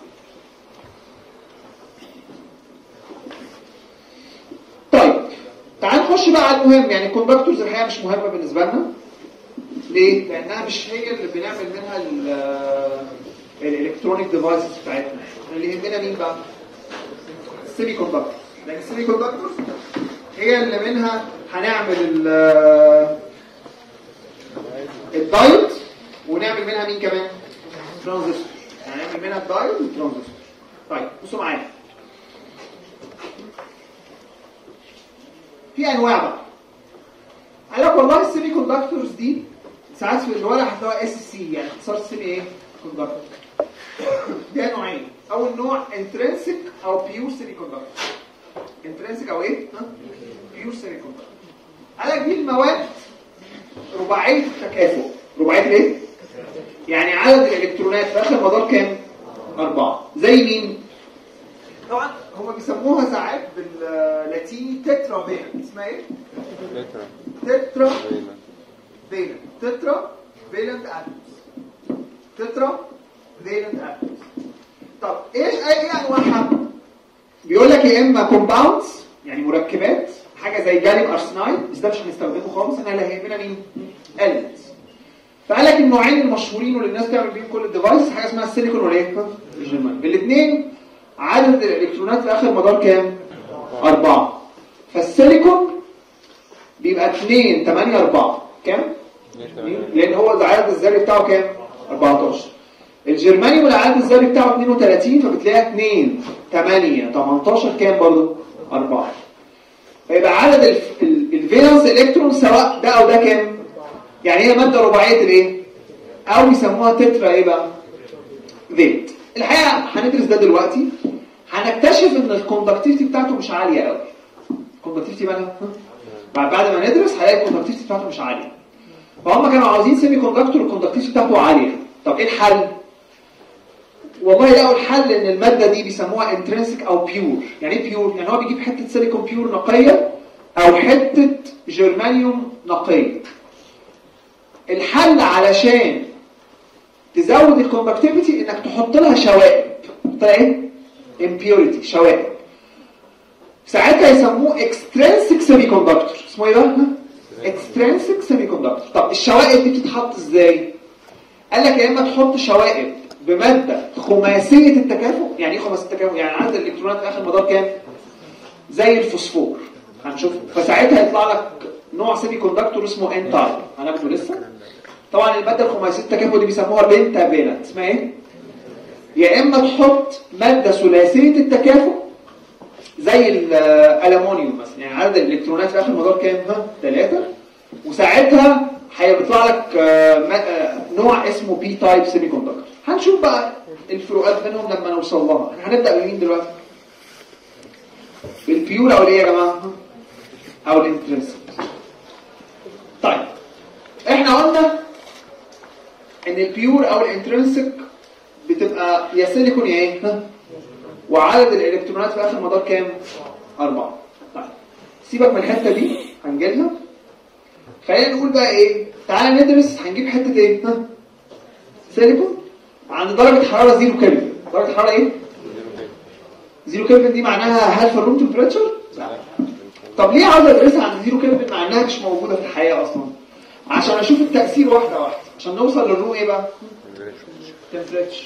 طيب تعال نخش بقى على المهم يعني الكوندكتورز الحقيقه مش مهمه بالنسبه لنا ليه؟ لانها مش هي اللي بنعمل منها الالكترونيك ديفايسز بتاعتنا اللي يهمنا مين بقى؟ السيمي كوندكتور لان السيمي كوندكتور هي اللي منها هنعمل ال- الدايود ونعمل منها مين كمان؟ ترانزستور هنعمل منها الدايود والترانزستور طيب بصوا معايا في انواع بقى قال لك والله السيمي كوندكتورز دي ساعات في الورقه هتلاقيها اس سي يعني اختصار السيمي ايه؟ كوندكتور ده نوعين اول نوع انترنسك او بيور سيمي كوندكتور انترنسك او ايه؟ ها؟ بيور سيمي كوندكتور قال لك دي المواد رباعيه التكافؤ رباعيه الايه؟ يعني عدد الالكترونات في اخر مدار كام؟ اربعه زي مين؟ طبعا هم بيسموها ساعات باللاتيني تترا فيلنت اسمها ايه؟ لترا تترا فيلنت فيلنت تترا فيلنت اتومز تترا فيلنت اتومز طب ايش ايه انواعها بيقول لك يا اما كومباوندز يعني مركبات حاجه زي جاليوم ارسنايد بس ده مش هنستخدمه خالص انا اللي هيهمنا مين elements فقال لك النوعين المشهورين واللي الناس تعمل بيهم كل الديفايس حاجه اسمها السيليكون والايه الجرمان الاثنين عدد الالكترونات في اخر مدار كام أربعة فالسيليكون بيبقى 2 8 4 كام لان هو العدد الذري بتاعه كام 14 الجرمانيوم العدد الذري بتاعه 32 فبتلاقيها 2 8 18 كام برضه 4 فيبقى عدد الف- ال- الفالنس الكترون سواء ده او ده كام يعني هي ماده رباعيه الايه او يسموها تترا ايه بقى فيت الحقيقه هندرس ده دلوقتي هنكتشف ان الكوندكتيفيتي بتاعته مش عاليه قوي الكوندكتيفيتي مالها ها؟ بعد بعد ما ندرس هنلاقي الكوندكتيفيتي بتاعته مش عاليه فهم كانوا عاوزين سيمي كوندكتور الكوندكتيفيتي بتاعته عاليه طب ايه الحل والله لقوا الحل ان الماده دي بيسموها انترنسك او بيور يعني ايه بيور يعني هو بيجيب حته سيليكون بيور نقيه او حته جرمانيوم نقيه الحل علشان تزود الكوندكتيفيتي انك تحط لها شوائب تحط لها ايه impurity شوائب ساعتها يسموه اكسترنسك سيمي كوندكتور اسمه ايه بقى اكسترنسك سيمي كوندكتور طب الشوائب دي بتتحط ازاي قال لك يا اما تحط شوائب بماده خماسيه التكافؤ يعني ايه خماسيه التكافؤ يعني عدد الالكترونات في اخر مدار كام زي الفوسفور هنشوف فساعتها يطلع لك نوع سيمي كوندكتور اسمه ان تايب هناخده لسه طبعا الماده الخماسيه التكافؤ دي بيسموها بنتا فيلنت اسمها ايه يا اما تحط ماده ثلاثيه التكافؤ زي الالومنيوم مثلا يعني عدد الالكترونات في اخر مدار كام ها 3 وساعتها هيطلع لك آه، ما- آه، نوع اسمه بي تايب سيمي كوندكتور هنشوف بقى الفروقات بينهم لما نوصل لها احنا هنبدا بمين دلوقتي بالبيور او الايه يا جماعه ها؟ او الانترنسك طيب احنا قلنا ان البيور او الانترنسك بتبقى يا سيليكون يا ايه ها؟ وعدد الالكترونات في اخر مدار كام أربعة طيب سيبك من الحتة دي هنجيلها خلينا نقول بقى ايه تعالى ندرس هنجيب حتة ايه ها سيليكون عند درجة حرارة زيرو كلفن درجة حرارة ايه زيرو كلفن دي معناها هل في الروم تمبريتشر لا طب ليه عاوز ادرسها عند زيرو كلفن مع انها مش موجودة في الحياة اصلا عشان اشوف التأثير واحدة واحدة عشان نوصل للروم ايه بقى تمبريتشر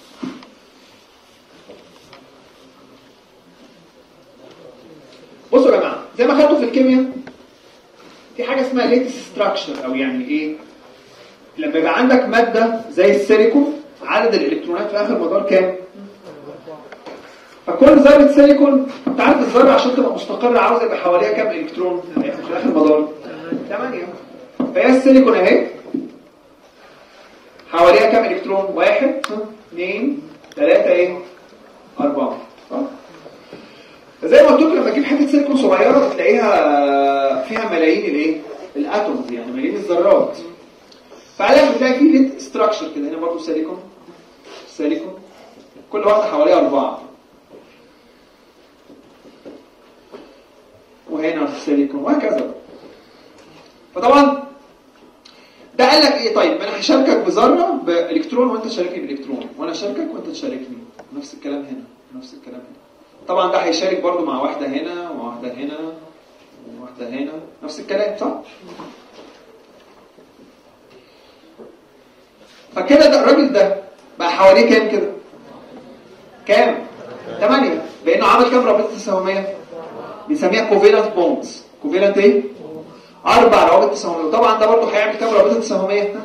بصوا يا جماعه زي ما خدتوا في الكيمياء في حاجه اسمها ليتس ستراكشر او يعني ايه لما يبقى عندك ماده زي السيليكون عدد الالكترونات في اخر مدار كام فكل ذره سيليكون انت عارف الذره عشان تبقى مستقره عاوز يبقى حواليها كام الكترون في اخر مدار 8 فهي السيليكون اهي حواليها كام الكترون واحد اثنين ثلاثة ايه اربعة صح زي ما قلت لكم لما تجيب حته سيليكون صغيره بتلاقيها فيها ملايين الايه الاتومز يعني ملايين الذرات فعلا بتلاقي فيه ليت ستراكشر كده هنا برضه سيليكون سيليكون كل واحده حواليها اربعه وهنا سيليكون وهكذا فطبعا ده قال لك ايه طيب ما انا هشاركك بذره بالكترون وانت تشاركني بالكترون وانا اشاركك وانت تشاركني نفس الكلام هنا نفس الكلام هنا طبعا ده هيشارك برضو مع واحده هنا وواحده هنا وواحده هنا نفس الكلام صح فكده ده الراجل ده بقى حواليه كام كده كام 8 بانه عمل كام رابطه تساهميه بنسميها كوفيلنت بوندز كوفيلنت ايه اربع روابط تساهميه طبعا ده برضه هيعمل كام رابطه تساهميه ها؟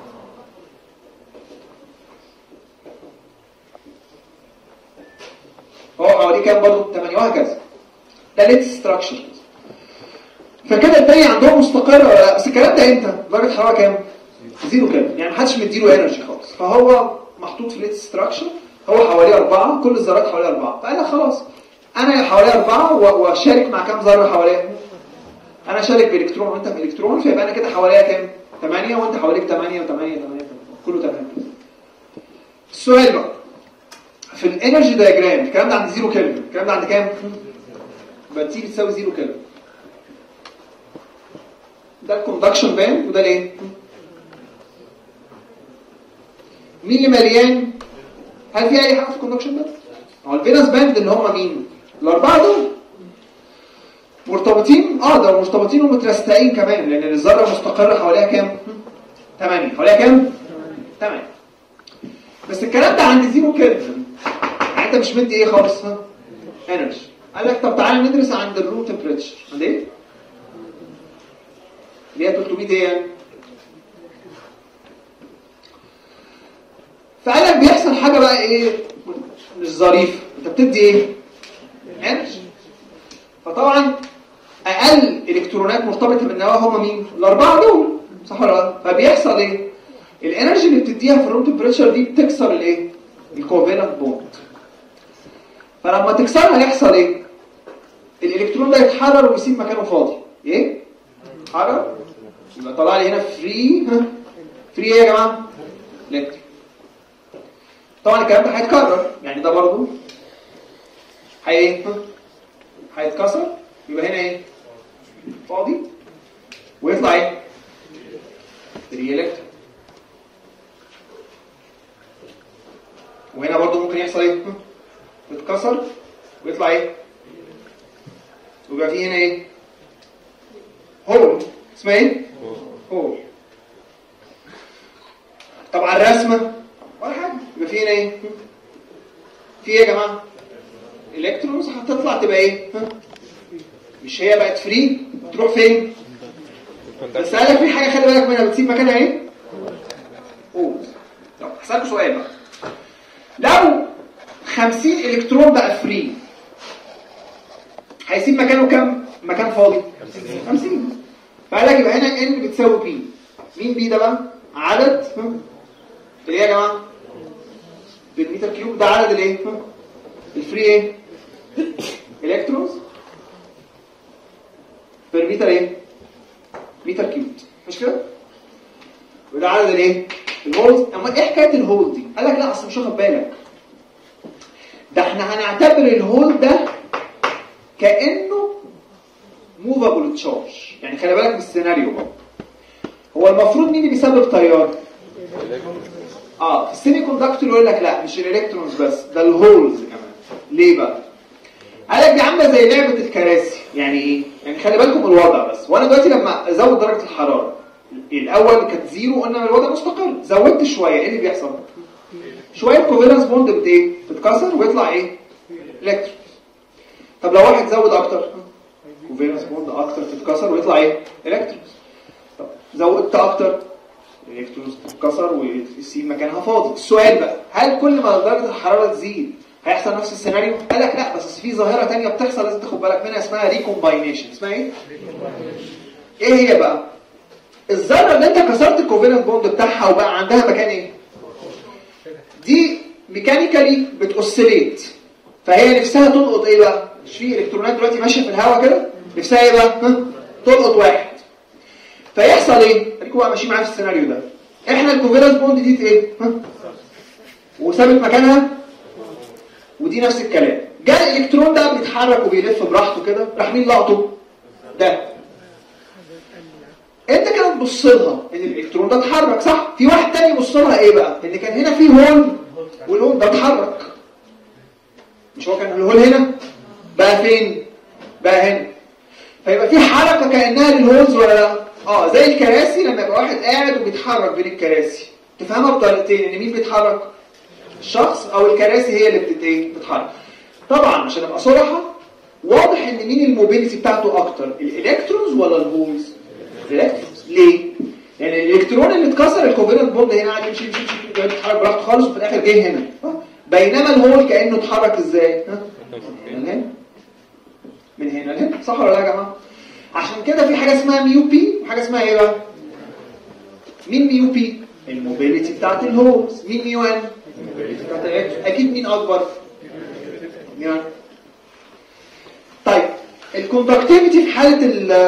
هو حواليه كام برضه 8 وهكذا ده ليت ستراكشر فكده التاني عندهم مستقر ولا لا بس الكلام ده امتى درجه حراره كام زيرو كام يعني محدش مديله انرجي خالص فهو محطوط في ليت ستراكشر هو حواليه أربعة كل الذرات حواليه أربعة فقال لك خلاص أنا حواليه أربعة و- وأشارك مع كام ذرة حواليه أنا شارك بإلكترون وأنت بإلكترون فيبقى أنا كده حواليها كام 8 وأنت حواليك 8 و8 8 كله تمام السؤال بقى في الانرجي دايجرام الكلام ده عند زيرو كلفن الكلام ده عند كام يبقى تي بتساوي زيرو كلفن ده الكوندكشن باند وده الايه مين اللي مليان هل في اي حاجه في الكوندكشن ده هو الفينس باند اللي هم مين الاربعه دول مرتبطين اه ده مرتبطين ومترستقين كمان لان الذره مستقره حواليها كام 8 حواليها كام 8 بس الكلام ده عند زيرو كيلفن يعني انت مش مدي ايه خالص ها انرجي قال لك طب تعالى ندرس عند الروم تمبريتشر عند ايه اللي هي 300 ايه يعني فقال لك بيحصل حاجه بقى ايه مش ظريفه انت بتدي ايه انرجي فطبعا اقل الكترونات مرتبطه بالنواه هم مين الاربعه دول صح ولا لا فبيحصل ايه الانرجي اللي بتديها في الروم تمبريتشر دي بتكسر الايه الكوفالنت بوند فلما تكسرها يحصل ايه الالكترون ده يتحرر ويسيب مكانه فاضي ايه حرر يبقى طلع لي هنا فري ها فري ايه يا جماعه الكترون طبعا الكلام ده هيتكرر يعني ده برضو هي ايه ها؟ هيتكسر يبقى هنا ايه فاضي ويطلع ايه 3 الكترون وهنا برضو ممكن يحصل ايه ها؟ يتكسر ويطلع ايه ويبقى فيه هنا ايه هول اسمها ايه هول طبعا الرسمه ولا حاجه يبقى فيه هنا ايه في ايه يا جماعه الكترونز هتطلع تبقى ايه ها؟ مش هي بقت فري تروح فين بس قال لك في حاجه خلي بالك منها بتسيب مكانها ايه هول طب هسألكوا سؤال بقى لو 50 الكترون بقى فري هيسيب مكانه كام مكان فاضي 50 فقال لك يبقى هنا ان بتساوي بي مين بي ده بقى عدد ها؟ اللي ايه يا جماعه بالمتر كيوب ده عدد الايه ها؟ الفري ايه الكترونز بير متر ايه متر كيوب مش كده وده عدد الايه الهولز اما ايه حكايه الهول دي قال لك لا اصل مش واخد بالك ده احنا هنعتبر الهول ده كانه موفابل تشارج يعني خلي بالك من السيناريو بقى هو المفروض مين اللي بيسبب تيار اه في السيمي كوندكتور يقول لك لا مش الالكترونز بس ده الهولز كمان ليه بقى قال لك دي عامله زي لعبه الكراسي يعني ايه يعني خلي بالكم من الوضع بس وانا دلوقتي لما ازود درجه الحراره الاول كانت زيرو قلنا الوضع مستقر زودت شويه ايه اللي بيحصل شويه كوفالنس بوند بت ايه بتتكسر ويطلع ايه الكترون طب لو واحد زود اكتر كوفالنس بوند اكتر تتكسر ويطلع ايه الكترون طب زودت اكتر الالكترونز تتكسر ويسيب مكانها فاضي السؤال بقى هل كل ما درجه الحراره تزيد هيحصل نفس السيناريو قال لك لا بس في ظاهره تانية بتحصل لازم تاخد بالك منها اسمها ريكومباينيشن اسمها ايه ايه هي بقى الذره اللي انت كسرت الكوفالنت بوند بتاعها وبقى عندها مكان ايه دي ميكانيكالي بتأوسيليت فهي نفسها تلقط ايه بقى مش في الكترونات دلوقتي ماشيه في الهواء كده نفسها ايه بقى ها؟ تلقط واحد فيحصل ايه خليكم بقى ماشيين معايا في السيناريو ده احنا الكوفالنت بوند دي ايه ها؟ وثابت مكانها ودي نفس الكلام جاء الالكترون ده بيتحرك وبيلف براحته كده راح مين لقطه ده انت كده تبص لها ان الالكترون ده اتحرك صح في واحد تاني يبص لها ايه بقى ان كان هنا في هول والهول ده اتحرك مش هو كان الهول هنا بقى فين بقى هنا فيبقى في حركه كانها للهولز ولا لا اه زي الكراسي لما يبقى واحد قاعد وبيتحرك بين الكراسي تفهمها بطريقتين ان مين بيتحرك الشخص او الكراسي هي اللي بتت ايه بتتحرك طبعا عشان ابقى صراحه واضح ان مين الموبيليتي بتاعته اكتر الالكترونز ولا الهولز الالكترونز ليه يعني الالكترون اللي اتكسر الكوفالنت بوند هنا قاعد يمشي يمشي يمشي يتحرك براحته خالص وفي الاخر جه هنا ها؟ بينما الهول كانه اتحرك ازاي ها من هنا من هنا لهنا صح ولا لا يا جماعه عشان كده في حاجه اسمها ميو بي وحاجه اسمها ايه بقى مين ميو بي الموبيليتي بتاعت الهولز مين ميو ان الموبيليتي بتاعت الالكترون اكيد مين اكبر يعني طيب الكوندكتيفيتي في حاله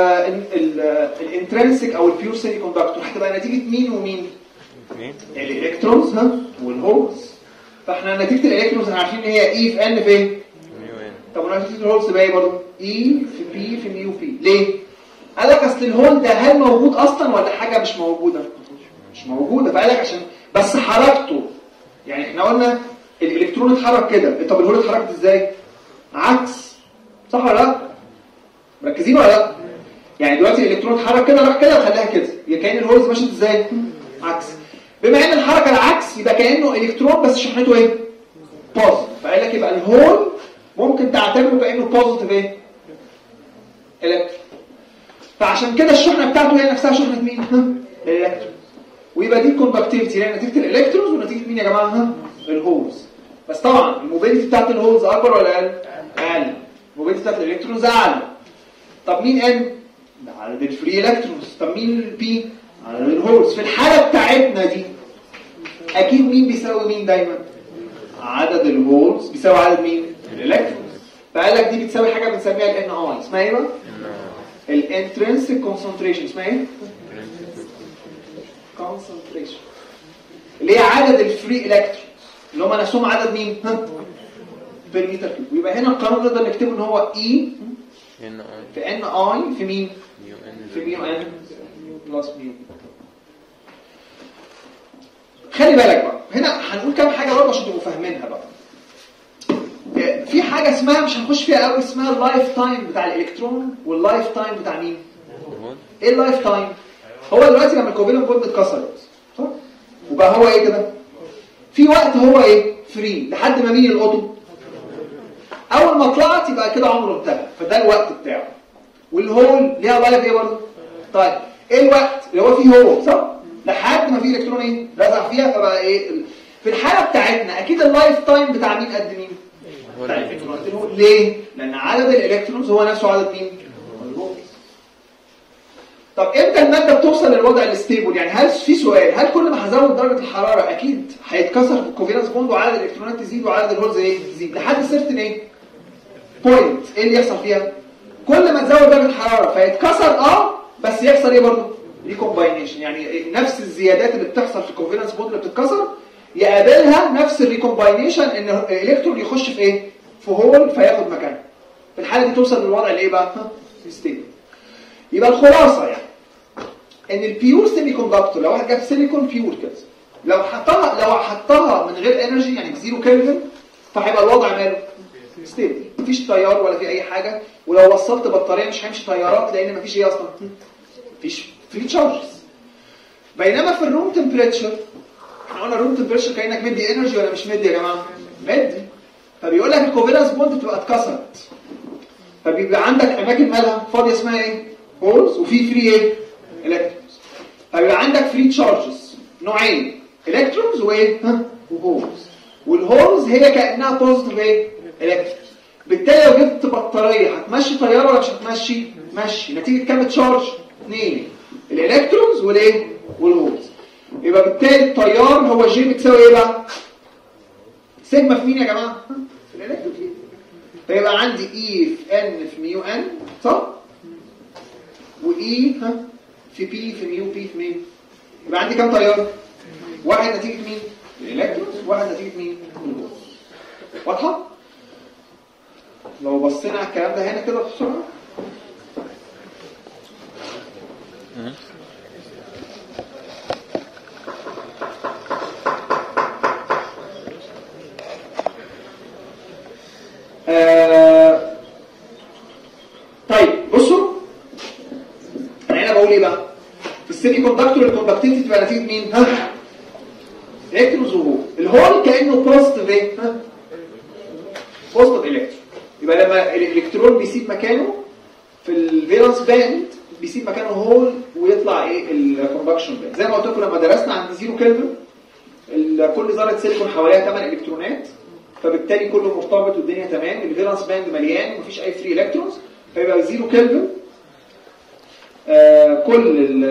الانترنسك او البيور سيمي كوندكتور هتبقى نتيجه مين ومين اثنين الالكترونز ها والهولز فاحنا نتيجه الالكترونز احنا عارفين ان هي اي في ان فين ميو ان طب ونتيجه الهولز تبقى ايه برضه اي في بي في ميو بي ليه قال لك اصل الهول ده هل موجود اصلا ولا حاجه مش موجوده مش موجوده فقال لك عشان بس حركته يعني احنا قلنا الالكترون اتحرك كده طب الهول اتحركت ازاي عكس صح ولا لا مركزين ولا لا يعني دلوقتي الالكترون اتحرك كده راح كده وخلاها كده يبقى كان الهولز ماشيه ازاي عكس بما ان الحركه العكس يبقى كانه الكترون بس شحنته ايه بوزيتيف فقال لك يبقى الهول ممكن تعتبره كانه بوزيتيف ايه الكترون فعشان كده الشحنه بتاعته هي نفسها شحنه مين ها الالكترون ويبقى دي الكوندكتيفيتي يعني نتيجه الالكترونز ونتيجه مين يا جماعه ها الهولز بس طبعا الموبيليتي بتاعت الهولز اكبر ولا اقل اقل الموبيليتي بتاعت الالكترونز اعلى طب مين ان ده عدد الفري الكترونز طب مين البي عدد الهولز في الحاله بتاعتنا دي اكيد مين بيساوي مين دايما عدد الهولز بيساوي عدد مين الالكترونز فقال لك دي بتساوي حاجه بنسميها الان اي اسمها ايه بقى الانترنسك كونسنتريشن اسمها ايه concentration اللي هي عدد الفري الكترونز اللي هم نفسهم عدد مين ها بير متر كيوب ويبقى هنا القانون نقدر نكتبه ان هو اي ان اي في ان اي في مين ميو ان في ميو ان بلس ميو خلي بالك بقى هنا هنقول كام حاجه برضه عشان تبقوا فاهمينها بقى في حاجه اسمها مش هنخش فيها قوي اسمها اللايف تايم بتاع الالكترون واللايف تايم بتاع مين هون ايه اللايف تايم هو دلوقتي لما الكوفالنت بوند اتكسرت صح وبقى هو ايه كده في وقت هو ايه فري لحد ما مين يلقطه اول ما طلعت يبقى كده عمره انتهى فده الوقت بتاعه والهول ليها لايف ايه برضه طيب ايه الوقت اللي هو فيه هو صح لحد ما في الكترون ايه رزع فيها فبقى ايه ال- في الحاله بتاعتنا اكيد اللايف تايم بتاع مين قد مين هو بتاع الالكترونات الهول. ليه لان عدد الالكترونز هو نفسه عدد مين الهول. طب امتى الماده بتوصل للوضع الستيبل يعني هل في سؤال هل كل ما هزود درجه الحراره اكيد هيتكسر في الكوفالنس بوند وعدد الالكترونات تزيد وعدد الهولز ايه يزيد لحد سيرتن ايه بوينت ايه اللي يحصل فيها كل ما تزود درجه الحراره فيتكسر اه بس يحصل ايه برضه ريكومباينيشن يعني إيه؟ نفس الزيادات اللي بتحصل في الكوفالنس بوند اللي بتتكسر يقابلها نفس الريكومباينيشن ان الالكترون يخش في ايه في هول فياخد مكانه في الحاله دي توصل للوضع اللي ايه بقى ستيبل يبقى الخلاصه يعني ان البيور سيمي كوندكتور لو واحد جاب سيليكون بيور كده لو حطها لو حطها من غير انرجي يعني بزيرو كلفن فهيبقى الوضع ماله ستيبل مفيش تيار ولا في اي حاجه ولو وصلت بطاريه مش هيمشي تيارات لان مفيش ايه اصلا مفيش فري تشارجز بينما في الروم تمبريتشر احنا قلنا الروم تمبريتشر كانك مدي انرجي ولا مش مدي يا جماعه مدي فبيقول لك الكوفالنس بوند بتبقى اتكسرت فبيبقى عندك اماكن مالها فاضيه اسمها ايه هولز وفي فري ايه الكترونز فبيبقى عندك فري تشارجز نوعين الكترونز وايه ها وهولز والهولز هي كانها بوزيتيف ايه الكترون بالتالي لو جبت بطاريه هتمشي طياره ولا مش هتمشي مشي نتيجه كام تشارج اثنين الالكترونز والايه والهولز يبقى بالتالي التيار هو جي بتساوي ايه بقى سيجما في مين يا جماعه في الالكترون فيلد. فيبقى عندي اي في ان في ميو ان صح واي ها في بي في ميو بي في ميو يبقى عندي كام تيار واحد نتيجه مين الالكترونز واحد نتيجه مين الهولز واضحه لو بصينا على الكلام ده هنا كده بسرعه مم. آه طيب بصوا انا هنا بقول ايه بقى في السيمي كوندكتور الكوندكتيفيتي تبقى نتيجه مين ها الكترونز وهول الهول كانه بوزيتيف ايه ها بوزيتيف الكترون يبقى لما الالكترون بيسيب مكانه في الفالنس باند بيسيب مكانه هول ويطلع ايه الكوندكشن باند زي ما قلت لكم لما درسنا عند زيرو كلفن ال- كل ذره سيليكون حواليها 8 الكترونات فبالتالي كله مرتبط والدنيا تمام الفالنس باند مليان ومفيش اي فري الكترونز فيبقى زيرو كلفن آه كل ال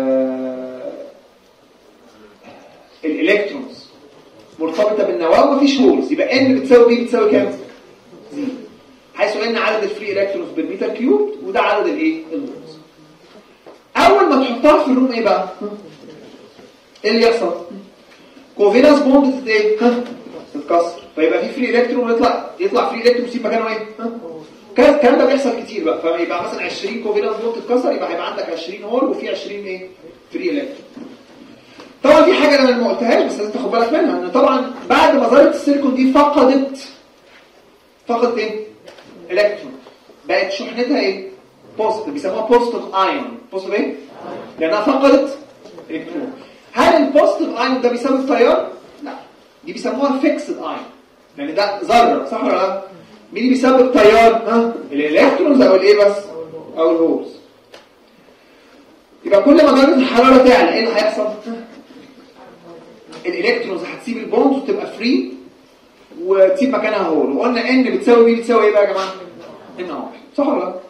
الالكترونز مرتبطه بالنواه ومفيش هولز يبقى ان بتساوي بي بتساوي كام؟ زيرو حيث ان عدد الفري الكترونز بالمتر كيوب وده عدد الايه؟ الهولز اول ما تحطها في الروم ايه بقى؟ ايه اللي يحصل؟ كوفيلانس بوند تت ايه؟ ها؟ تتكسر فيبقى في فري الكترون يطلع يطلع فري الكترون يسيب مكانه ايه؟ ها؟ كان- الكلام ده بيحصل كتير بقى فيبقى مثلا 20 كوفيلانس بوند تتكسر يبقى هيبقى عندك 20 هول وفي 20 ايه؟ فري الكترون طبعا في حاجه انا ما قلتهاش بس لازم تاخد بالك منها ان طبعا بعد ما ذره السيليكون دي فقدت فقدت ايه؟ الكترون بقت شحنتها ايه؟ بوزيتيف بيسموها بوزيتيف ايون بوزيتيف ايه؟ لانها فقدت الكترون هل البوزيتيف ايون ده بيساوي التيار؟ لا دي بيسموها فيكسد ايون لان ده ذره صح ولا لا؟ مين اللي بيسبب التيار؟ ها؟ الالكترونز او الايه بس؟ او الهولز يبقى كل ما درجه الحراره تعلى ايه اللي هيحصل؟ الالكترونز هتسيب البوند وتبقى فري وتسيب مكانها هول وقلنا ان بتساوي بي بتساوي ايه بقى يا جماعه؟ ان ار صح ولا لا؟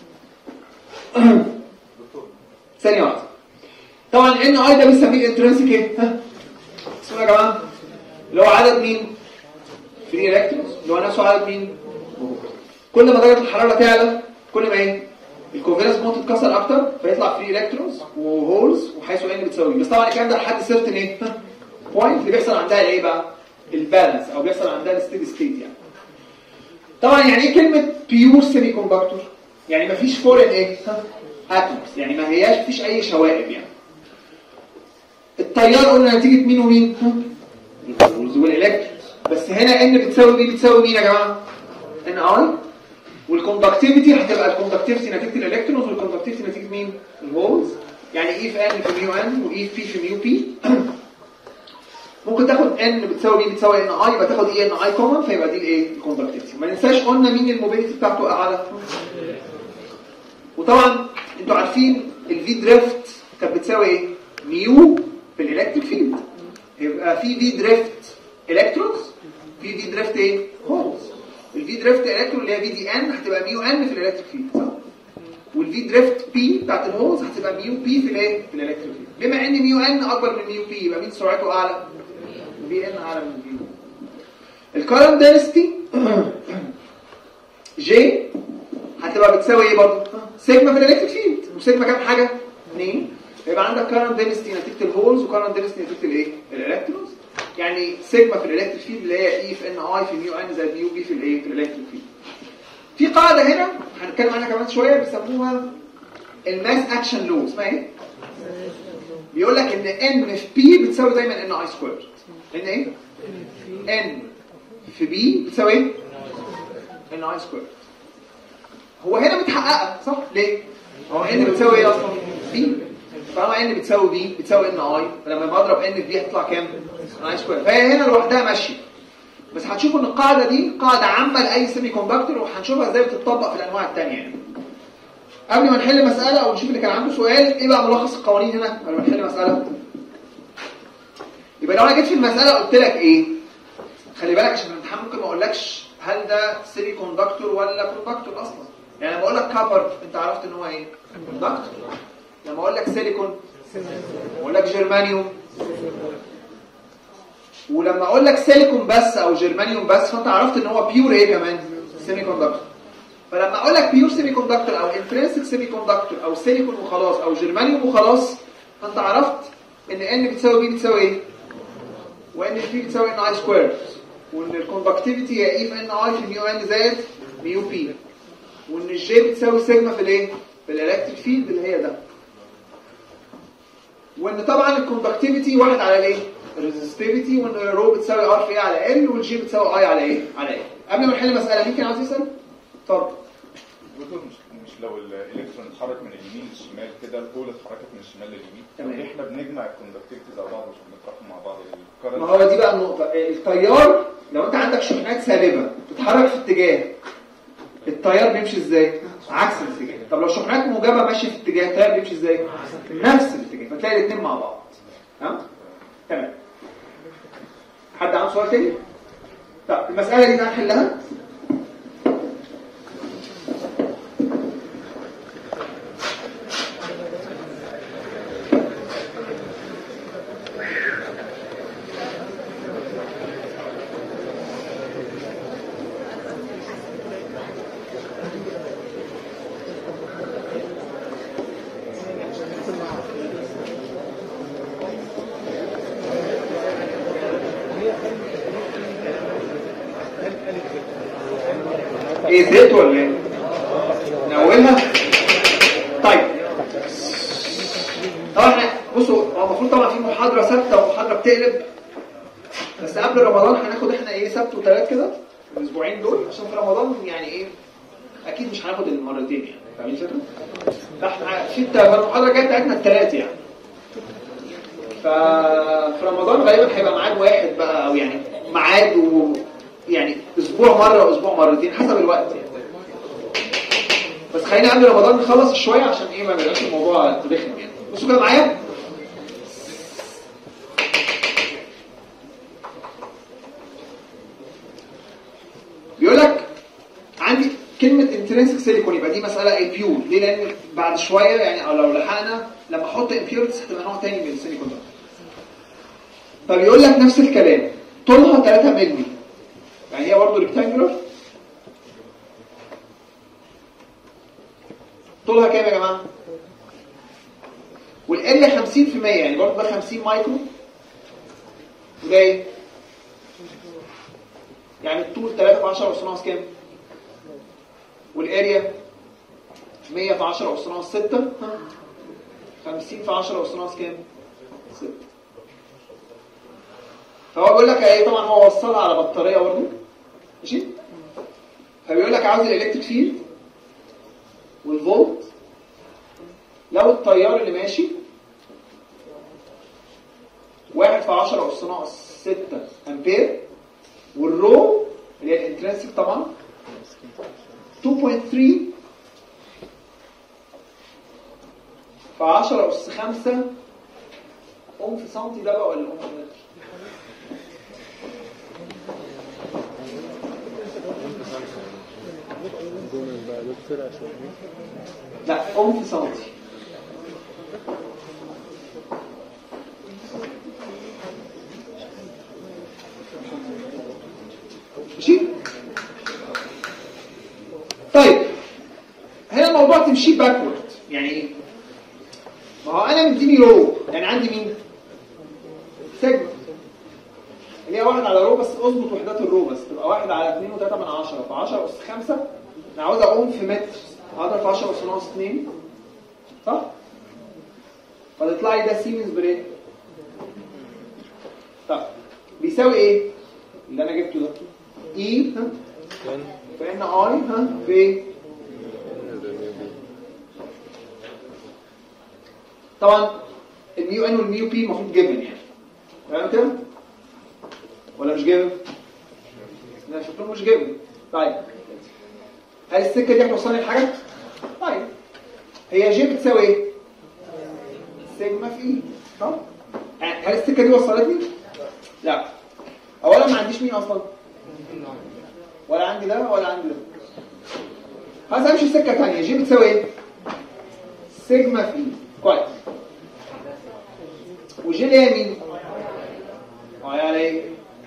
ثانيه واحده طبعا ان اي ده بنسميه الانترنسيك ايه؟ ها؟ اسمه يا جماعه اللي هو عدد مين؟ فري الكترونز اللي هو نفسه عدد مين؟ كل ما درجه الحراره تعلى كل ما ايه؟ الكوفيلنس بوند تتكسر اكتر فيطلع فري الكترونز وهولز وحيث ان بتساوي بس طبعا الكلام ده لحد سيرتن ايه؟ بوينت اللي بيحصل عندها ايه بقى؟ البالانس او بيحصل عندها الستيدي ستيت يعني طبعا يعني ايه كلمه بيور سيمي كوندكتور؟ يعني مفيش فورين ايه؟ اتومز يعني ما هياش مفيش اي شوائب يعني التيار قلنا نتيجه مين ومين؟ الهولز والالكترونز بس هنا ان بتساوي بي بتساوي مين يا جماعه؟ ان اي والكوندكتيفيتي هتبقى الكوندكتيفيتي نتيجه الالكترونز والكوندكتيفيتي نتيجه مين؟ الهولز يعني اي في ان في ميو ان واي في بي في ميو بي ممكن تاخد ان بتساوي بي بتساوي ان اي يبقى تاخد اي ان اي كومن فيبقى دي الايه؟ الكوندكتيفيتي ما ننساش قلنا مين الموبيليتي بتاعته اعلى وطبعا انتوا عارفين الفي دريفت كانت بتساوي ايه؟ ميو في الالكتريك فيلد يبقى في في دريفت الكترونز في في دريفت ايه؟ هولز الفي دريفت الكترون اللي هي في دي ان هتبقى ميو ان في الالكتريك فيلد صح؟ والفي دريفت بي بتاعت الهولز هتبقى ميو بي في الايه؟ في الالكتريك فيلد بما ان ميو ان اكبر من ميو بي يبقى مين سرعته اعلى؟ في ان اعلى من في الكارنت دنسيتي جي هتبقى بتساوي ايه برضه؟ سيجما في الالكتريك فيلد وسيجما كام حاجه؟ 2 يبقى عندك كارنت دنسيتي نتيجه الهولز وكارنت دنسيتي نتيجه الايه؟ الالكترونز يعني سيجما في الالكتريك فيلد اللي هي اي في ان اي في ميو ان زائد ميو بي في الايه؟ في الالكتريك فيلد في قاعده هنا هنتكلم عنها كمان شويه بيسموها الماس اكشن لو اسمها ايه؟ بيقول لك ان ان في بي بتساوي دايما ان اي سكوير ان ايه؟ ان في بي بتساوي ايه؟ ان اي سكوير هو هنا متحققه صح؟ ليه؟ هو ان بتساوي ايه اصلا؟ بي طالما ان بتساوي بي بتساوي ان اي فلما بضرب ان في بي هتطلع كام؟ ان اي سكوير فهي هنا لوحدها ماشيه بس هتشوفوا ان القاعده دي قاعده عامه لاي سيمي كوندكتور وهنشوفها ازاي بتطبق في الانواع الثانيه يعني قبل ما نحل مساله او نشوف اللي كان عنده سؤال ايه بقى ملخص القوانين هنا قبل ما نحل مساله يبقى لو انا جيت في المساله قلت لك ايه خلي بالك عشان الامتحان ممكن ما اقولكش هل ده سيمي كوندكتور ولا كوندكتور اصلا يعني لما اقول لك كابر انت عرفت ان هو ايه كوندكتور لما اقول لك سيليكون اقول لك جرمانيوم ولما اقول لك سيليكون بس او جرمانيوم بس فانت عرفت ان هو بيور ايه كمان سيمي كوندكتور فلما اقول لك بيور سيمي كوندكتور او انترنسك سيمي كوندكتور او سيليكون وخلاص او جرمانيوم وخلاص فانت عرفت ان ان بتساوي بي بتساوي ايه وان بي بتساوي ان اي سكوير وان الكوندكتيفيتي هي اي في ان اي في ميو ان زائد ميو بي وان الجي بتساوي سيجما في الايه في الالكتريك فيلد اللي هي ده وان طبعا الكوندكتيفيتي واحد على الايه الريزستيفيتي وان الرو بتساوي ار في اي على ال والجي بتساوي اي على ايه على ايه قبل ما نحل المساله مين كان عاوز يسال اتفضل دكتور مش مش لو الالكترون اتحرك من اليمين للشمال كده البول اتحركت من الشمال لليمين تمام. طب احنا بنجمع الكوندكتيفيتيز على بعض مش بنطرحهم مع بعض ما الكرنت هو دي بقى النقطة التيار لو انت عندك شحنات سالبة بتتحرك في اتجاه التيار بيمشي ازاي؟ عكس الاتجاه طب لو شحنات موجبة ماشية في اتجاه التيار بيمشي ازاي؟ نفس الاتجاه فتلاقي الاثنين مع بعض تمام؟ تمام حد عنده سؤال تاني؟ طب المسألة دي هنحلها ايه زيت ولا ايه؟ نولها طيب طبعا احنا بصوا هو المفروض طبعا في محاضرة ثابتة ومحاضرة بتقلب بس قبل رمضان هناخد احنا ايه سبت وثلاث كده الاسبوعين دول عشان في رمضان يعني ايه اكيد مش هناخد المرتين يعني فاهمين الفكرة؟ لا احنا في الت- في المحاضرة الجاية بتاعتنا الثلاث يعني ففي رمضان غالبا هيبقى ميعاد واحد بقى او يعني ميعاد و يعني اسبوع مره واسبوع مرتين حسب الوقت يعني بس خلينا قبل رمضان نخلص شويه عشان ايه ما يبقاش الموضوع رخم يعني بصوا كده معايا بيقول لك عندي كلمة intrinsic silicon يبقى دي مسألة ايه بيور ليه لأن بعد شوية يعني أو لو لحقنا لما أحط impurities هتبقى نوع تاني من السيليكون ده فبيقول لك نفس الكلام طولها 3 مللي يعني هي برضه ريكتانجولار طولها كام يا جماعه والال 50% يعني برضه ده 50 مايكرو وده ايه يعني الطول 3 في 10 اس ناقص كام والاريا 100 في 10 اس ناقص 6 ها 50 في 10 اس ناقص كام 6 فهو بيقول لك ايه طبعا هو وصلها على بطاريه برضه ماشي فبيقول لك عاوز الالكتريك فيلد والفولت لو التيار اللي ماشي واحد في 10 اس ناقص 6 امبير والرو اللي هي الانترنسك طبعا 2.3 في 10 اس 5 اوم في سنتي ده بقى ولا اوم في متر لا اوم في سنتي ماشي طيب هنا الموضوع تمشي باكورد يعني ايه ما هو انا مديني رو يعني عندي مين سيجما اللي هي واحد على رو بس اظبط وحدات الرو بس تبقى واحد على 2 و3 من 10 في 10 اس 5 انا عاوز اقوم في متر هضرب في 10 اس ناقص 2 صح؟ فتطلع لي ده سيمنز بريد طب بيساوي ايه؟ اللي انا جبته ده اي ها في ان اي ها في طبعا الميو ان والميو بي المفروض جيفن يعني تمام كده؟ ولا مش جيفن؟ لا شكلهم مش جيفن طيب هل السكه دي هتوصلني لحاجه؟ طيب هي جي بتساوي ايه؟ سيجما في اي صح؟ يعني هل السكه دي وصلتني؟ لا اولا ما عنديش مين اصلا ولا عندي ده ولا عندي ده خلاص امشي سكه ثانيه جي بتساوي ايه سيجما في كويس وجي اللي هي مين اه يعني ايه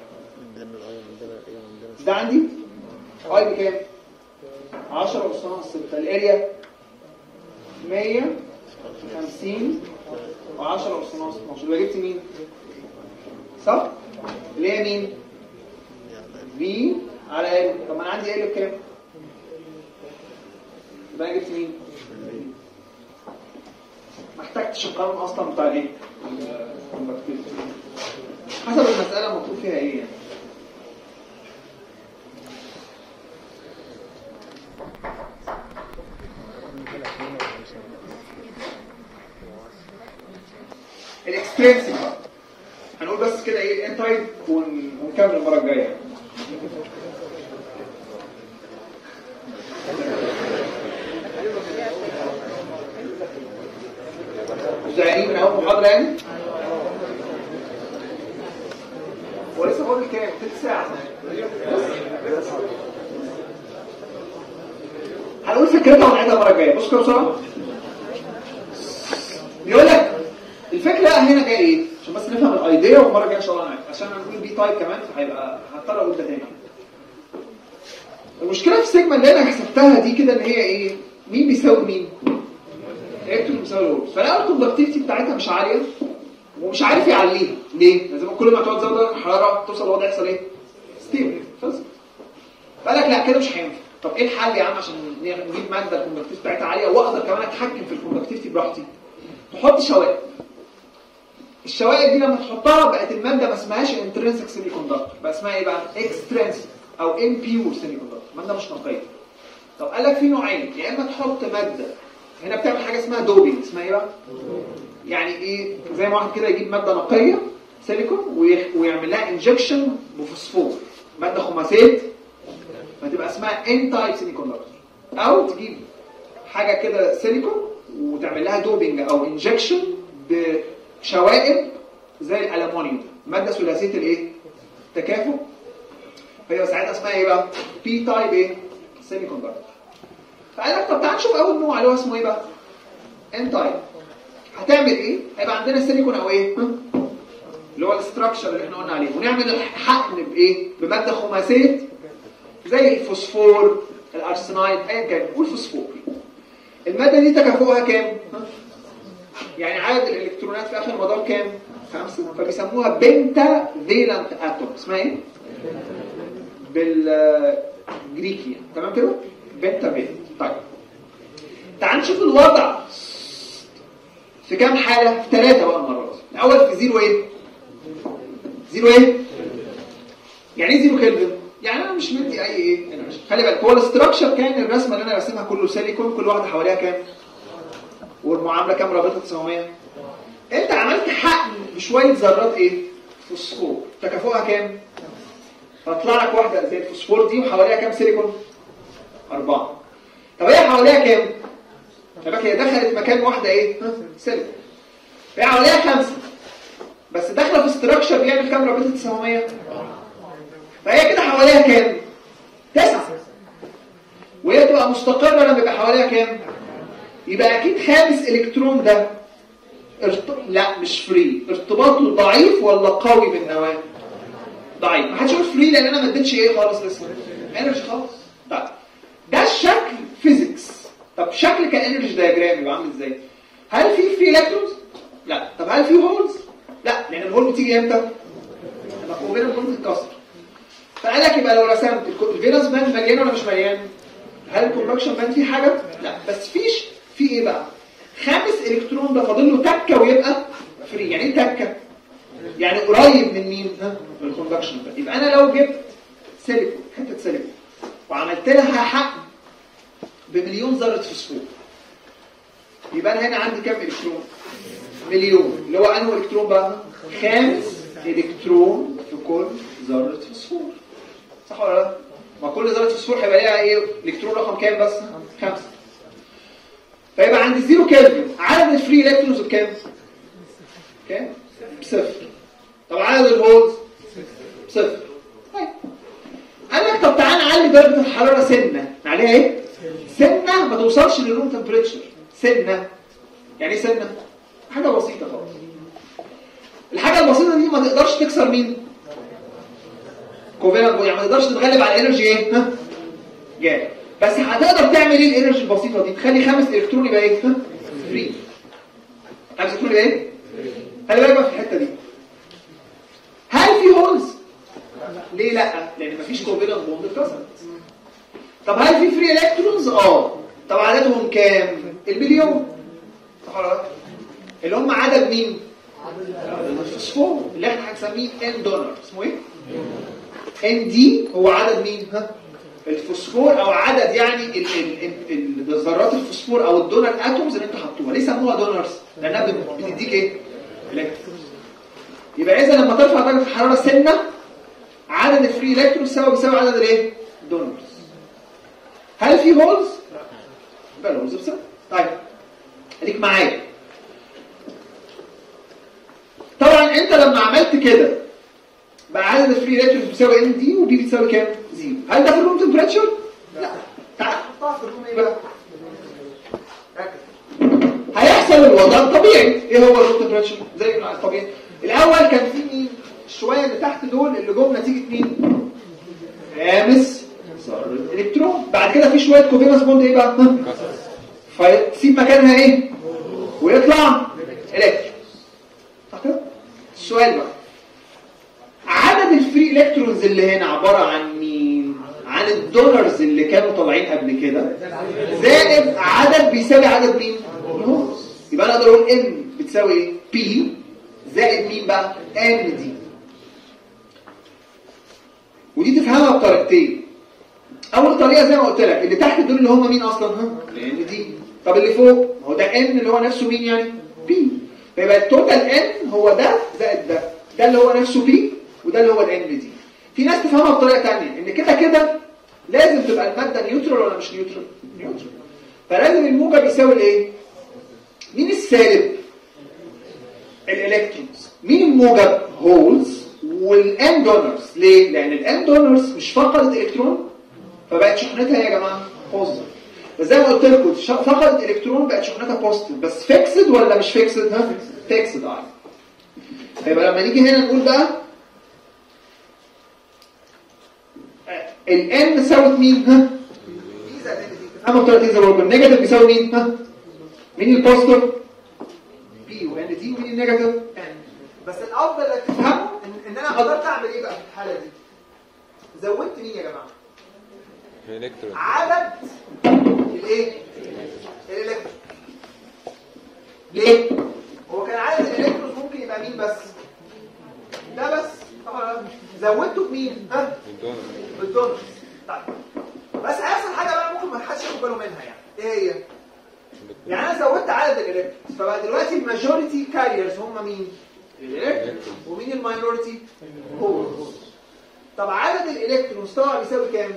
ده عندي اي بكام 10 أس ناقص 6 الاريا 150 و10 أس ناقص 12 يبقى جبت مين صح اللي هي مين بي على ال طب ما انا عندي ال بكام يبقى انا جبت مين ما احتاجتش القانون اصلا بتاع ايه حسب المساله مطلوب فيها ايه يعني الاكسترنسك بقى هنقول بس كده ايه انتايد ونكمل المره الجايه زهقانين من اول محاضره يعني هو لسه فاضل كام؟ تلت ساعه هنقول فكرتها ونعيدها المره الجايه بص كده بسرعه بيقول لك الفكره هنا جايه ايه عشان بس نفهم الايديا والمره الجايه ان شاء الله نعرف عشان هنقول بي تايب كمان فهيبقى هضطر اقول ده تاني المشكله في السيجما اللي انا حسبتها دي كده ان هي ايه مين بيساوي مين الكترون بيساوي الهولز فلقوا الكوندكتيفيتي بتاعتها مش عاليه ومش عارف يعليها ليه لازم كل ما تقعد تزود درجه الحراره توصل لوضع يحصل ايه ستيبل خلص فقال لك لا كده مش هينفع طب ايه الحل يا عم عشان نجيب ماده الكوندكتيفيتي بتاعتها عاليه واقدر كمان اتحكم في الكوندكتيفيتي براحتي تحط شوائب الشوائب دي لما تحطها بقت الماده ما اسمهاش انترنسك سيمي كوندكتور بقى اسمها ايه بقى اكسترنسك او امبيور سيمي كوندكتور ماده مش نقيه طب قال لك في نوعين يا اما تحط ماده هنا بتعمل حاجه اسمها دوبينج اسمها ايه بقى يعني ايه زي ما واحد كده يجيب ماده نقيه سيليكون ويخ- ويعمل لها انجكشن بفوسفور ماده خماسيه فتبقى اسمها ان تايب سيمي كوندكتور او تجيب حاجه كده سيليكون وتعمل لها دوبينج او انجكشن بشوائب زي الالومنيوم ماده ثلاثيه الايه تكافؤ فهي ساعتها اسمها ايه بقى بي تايب ايه سيمي كوندكتور فقال لك طب تعال نشوف اول نوع اللي هو اسمه ايه بقى ان تايب هتعمل ايه هيبقى عندنا سيليكون او ايه اللي هو الاستراكشر اللي احنا قلنا عليه ونعمل الحقن بايه بماده خماسيه زي الفوسفور الارسنايد ايا كان قول فوسفور الماده دي تكافؤها كام يعني عدد الالكترونات في اخر المدار كام خمسة فبيسموها بنتا فيلانت اتوم اسمها ايه بالجريكي يعني. تمام كده بنتا فيلانت طيب تعال نشوف الوضع في كام حالة في ثلاثة بقى المرة دي الأول في زيرو ايه زيرو ايه يعني ايه زيرو كلفن يعني انا مش مدي اي ايه energy. خلي بالك هو الاستراكشر كان الرسمه اللي انا راسمها كله سيليكون كل واحده حواليها كام والمعامله كام رابطه تساوميه انت عملت حقن بشويه ذرات ايه فوسفور تكافؤها كام فطلع لك واحده زي الفوسفور دي وحواليها كام سيليكون اربعه طب هي حواليها كام خلي بالك هي دخلت مكان واحده ايه ها؟ سيليكون هي حواليها خمسه بس داخله في استراكشر بيعمل كام رابطه تساوميه فهي كده حواليها كام تسعة وهي تبقى مستقرة لما يبقى حواليها كام يبقى اكيد خامس الكترون ده ارت... لا مش فري ارتباطه ضعيف ولا قوي بالنواة ضعيف ما حدش يقول فري لان انا ما اديتش ايه خالص لسه انرجي خالص طيب ده الشكل فيزيكس طب شكل كانرجي دايجرام يبقى عامل ازاي هل في فري الكترونز لا طب هل في هولز لا لان الهول بتيجي امتى لما كوبين الهول تتكسر فقال لك يبقى لو رسمت الكو- الفينوس باند مليان ولا مش مليان هل الكونفكشن باند فيه حاجه لا بس فيش في ايه بقى خامس الكترون ده فاضل له تكه ويبقى فري يعني ايه تكه يعني قريب من مين ها من الكونفكشن باند يبقى انا لو جبت سيليكون حته سيليكون وعملت لها حقن بمليون ذره فوسفور يبقى انا هنا عندي كام الكترون مليون اللي هو انه الكترون بقى خامس الكترون في كل ذره فوسفور صح ولا لا ما كل ذره فوسفور هيبقى ليها ايه الكترون رقم كام بس خمسة فيبقى عندي زيرو كلفن عدد الفري الكترونز بكام كام بصفر طب عدد الهولز صفر طيب قال لك طب تعالى نعلي درجه الحراره سنه نعليها ايه سنه ما توصلش للروم تمبريتشر سنه يعني ايه سنه حاجه بسيطه خالص الحاجه البسيطه دي ما تقدرش تكسر مين كوفيلنت يعني ما تقدرش تتغلب على الانرجي ايه ها جاي بس هتقدر تعمل ايه الانرجي البسيطه دي تخلي خمس الكترون يبقى ايه ها فري خمس الكترون يبقى ايه خلي بالك بقى في الحته دي هل في هولز ليه لا لان مفيش كوفيلنت بوند اتكسرت طب هل في فري الكترونز اه طب عددهم كام البليون صح ولا لا اللي هم عدد مين الفوسفور اللي احنا هنسميه ان دونر اسمه ايه ان دي هو عدد مين ها الفوسفور او عدد يعني ال- ال- ال- ال- ذرات الفوسفور او الدونر اتومز اللي انت حطوها ليه سموها دونرز لانها بت- بتديك ايه الكترون يبقى اذا لما ترفع درجه الحراره سنه عدد الفري الكترون يساوي بيساوي عدد الايه دونرز هل في هولز يبقى الهولز بصفر طيب خليك معايا طبعا انت لما عملت كده بقى عدد الفري ريتشرز بيساوي ان دي ودي بتساوي كام؟ زيرو هل ده في الروم تمبريتشر؟ لا تعال حطها في الروم ايه بقى؟ ركز. هيحصل الوضع الطبيعي ايه هو الروم تمبريتشر؟ زي ما الطبيعي الاول كان في مين؟ شويه اللي تحت دول اللي جم نتيجه مين؟ خامس ذره الكترون بعد كده في شويه كوفينس بوند ايه بقى؟ فتسيب مكانها ايه؟ ويطلع الكترون صح كده؟ السؤال بقى عدد الفري الكترونز اللي هنا عبارة عن مين؟ عن الدونرز اللي كانوا طالعين قبل كده زائد عدد بيساوي عدد مين؟ الهولز يبقى انا اقدر اقول ان بتساوي ايه؟ بي زائد مين بقى؟ ان دي ودي تفهمها بطريقتين اول طريقه زي ما قلت لك اللي تحت دول اللي هم مين اصلا ها ان دي طب اللي فوق ما هو ده ان اللي هو نفسه مين يعني بي فيبقى التوتال ان هو ده زائد ده ده اللي هو نفسه بي وده اللي هو الان دي في ناس تفهمها بطريقه ثانيه ان كده كده لازم تبقى الماده نيوترال ولا مش نيوترال نيوترال فلازم الموجب يساوي الايه مين السالب الالكترونز مين الموجب هولز والان دونرز ليه لان الان دونرز مش فقدت الكترون فبقت شحنتها إيه يا جماعه بوزيتيف بس زي ما قلت لكم ش- فقدت الكترون بقت شحنتها بوزيتيف بس فيكسد ولا مش فيكسد ها فيكسد اه يبقى لما نيجي هنا نقول بقى الان ساوت مين ها دي زائد ان دي تفهموا بطريقه زي ما قلت النيجاتيف بيساوي مين ها مين البوزيتيف بي وان دي ومين النيجاتيف ان بس الافضل انك تفهموا ان, ان انا قدرت اعمل ايه بقى في الحاله دي زودت مين يا جماعه الكترون عدد الايه الالكترون ليه هو كان عدد الالكترونز ممكن يبقى مين بس ده بس طبعا زودته بمين ها الدونر بالدونرز طيب بس هيحصل حاجه بقى ممكن ما حدش ياخد باله منها يعني ايه هي يعني انا زودت عدد الالكترونز فبقى دلوقتي الماجوريتي كاريرز هم مين الالكترونز ومين الماينورتي هولز طب عدد الالكترونز طبعا بيساوي كام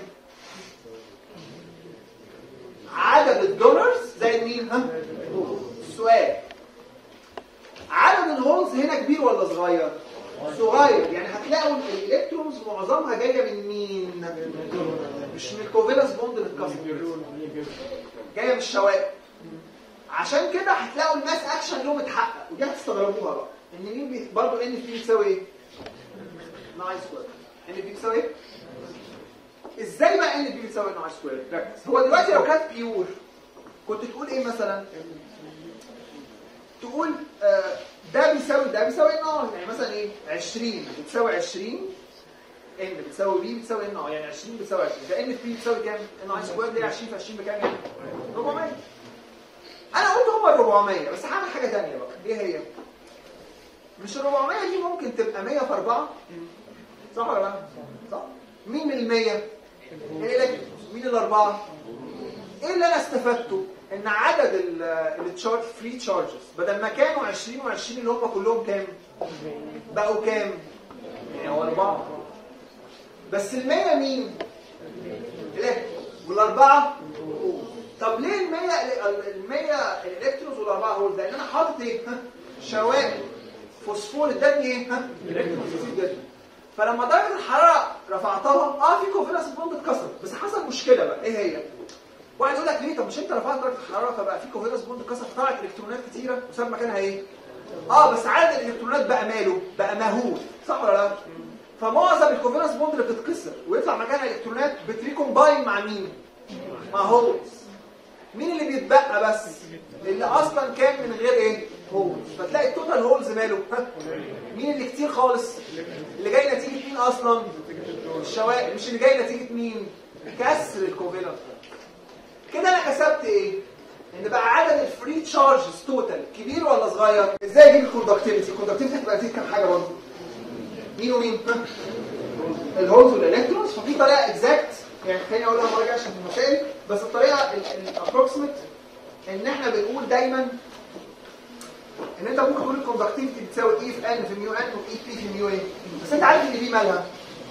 عدد الدونرز زائد مين ها السؤال عدد الهولز هنا كبير ولا صغير صغير يعني هتلاقوا الالكترونز معظمها جايه من مين مش من الكوفيلنس بوند اللي اتكسر جايه من الشوائب عشان كده هتلاقوا الماس اكشن لهم اتحقق ودي هتستغربوها بقى ان مين بي... برضه ان في بتساوي ايه نايس سكوير ان في بتساوي ايه ازاي بقى ان بي بتساوي نايس سكوير ركز هو دلوقتي لو كانت بيور كنت تقول ايه مثلا تقول آه، ده بيساوي ده بيساوي ان اه يعني مثلا ايه 20 بتساوي 20 ان بتساوي بي بتساوي ان اه يعني 20 بتساوي 20 فان في بتساوي كام؟ ان اي سكوير دي 20 في 20 بكام يعني؟ 400 انا قلت هم 400 بس هعمل حاجه ثانيه بقى ايه هي؟ مش ال 400 دي ممكن تبقى 100 في 4 صح ولا لا؟ صح؟ مين ال 100 الالكترونز مين الاربعه ايه اللي انا استفدته ان عدد التشارج فري تشارجز بدل ما كانوا 20 و20 اللي هم كلهم كام بقوا كام 104 بس ال 100 مين الكترونز والاربعه طب ليه ال 100 ال 100 الالكترونز والاربعه هول لان انا حاطط ايه ها؟ شوائب فوسفور ادتني ايه ها الكترونز كتير جدا فلما درجه الحراره رفعتها اه في كوفالنس بوند اتكسرت بس حصل مشكله بقى ايه هي؟ واحد يقول لك ليه طب مش انت رفعت درجه الحراره فبقى في كوفالنس بوند اتكسر فطلعت الكترونات كتيره وساب مكانها ايه؟ اه بس عدد الالكترونات بقى ماله؟ بقى مهول صح ولا لا؟ فمعظم الكوفالنس بوند اللي بتتكسر ويطلع مكانها الكترونات بتريكومباين مع مين؟ مع هولز مين اللي بيتبقى بس؟ اللي اصلا كان من غير ايه؟ هولز فتلاقي التوتال هولز ماله؟ ها؟ مين اللي كتير خالص؟ اللي جاي نتيجه مين اصلا؟ الشوائب مش اللي جاي نتيجه مين؟ كسر الكوفالنس كده انا حسبت ايه؟ ان بقى عدد الفري تشارجز توتال كبير ولا صغير؟ ازاي اجيب الكوندكتيفيتي؟ الكوندكتيفيتي هتبقى نتيجه كام حاجه برضه؟ مين ومين؟ ها؟ الهولز والالكترونز ففي طريقه اكزاكت يعني خليني اقولها مره جايه عشان في المسائل بس الطريقه الابروكسيمت ان احنا بنقول دايما ان انت ممكن تقول الكوندكتيفيتي بتساوي اي في ان في ميو ان واي بي في ميو ايه بس انت عارف ان دي مالها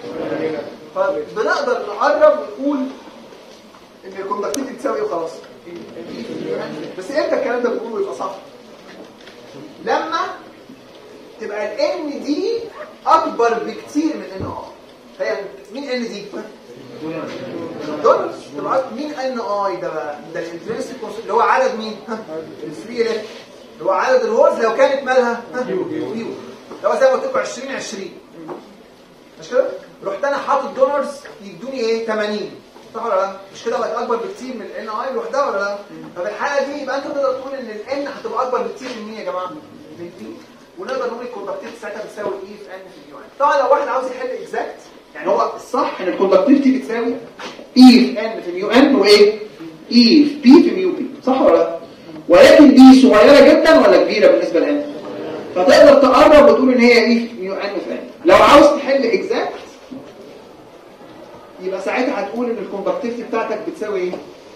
فبنقدر نقرب ونقول ان الكوندكتيفيتي بتساوي ايه وخلاص بس امتى الكلام ده بنقوله يبقى صح لما تبقى الان دي اكبر بكتير من ان ار هي مين ان دي دول تبقى مين ان اي ده بقى ده الانترنسيك اللي هو عدد مين الفري الكترون اللي هو عدد الهولز لو كانت مالها فيو اللي هو زي ما قلت لكم 20 20 مش كده رحت انا حاطط دونرز يدوني ايه 80 صح ولا لا مش كده بقت اكبر بكتير من الان اي لوحدها ولا لا ففي الحاله دي يبقى انت تقدر تقول ان الان هتبقى اكبر بكتير من مين يا جماعه من بي ونقدر نقول الكوندكتيفيتي ساعتها بتساوي اي في ان في اليو ان طبعا لو واحد عاوز يحل اكزاكت يعني هو الصح ان الكوندكتيفيتي بتساوي اي في ان في ميو ان وايه اي في بي في ميو بي صح ولا لا ولكن دي صغيره جدا ولا كبيره بالنسبه لان فتقدر تقرب وتقول ان هي اي في ميو ان في ان لو عاوز تحل اكزاكت يبقى ساعتها هتقول ان الكوندكتيفيتي بتاعتك بتساوي ايه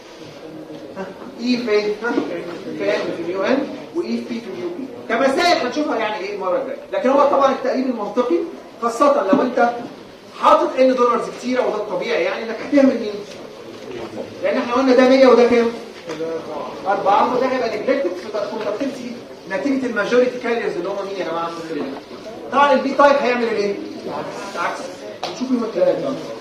اي في ها؟ في ان في ميو ان واي في بي في ميو بي كمسائل هنشوفها يعني ايه المره الجايه لكن هو طبعا التقريب المنطقي خاصه لو انت حاطط ان دولارز كتيره وده الطبيعي يعني انك هتعمل مين لان احنا قلنا ده 100 وده كام أربعة وده هيبقى نجلكتد في الكونتاكتيفيتي نتيجة الماجوريتي كاريرز اللي هم مين يا جماعة؟ طبعا البي تايب هيعمل الايه؟ العكس نشوف يوم الثلاث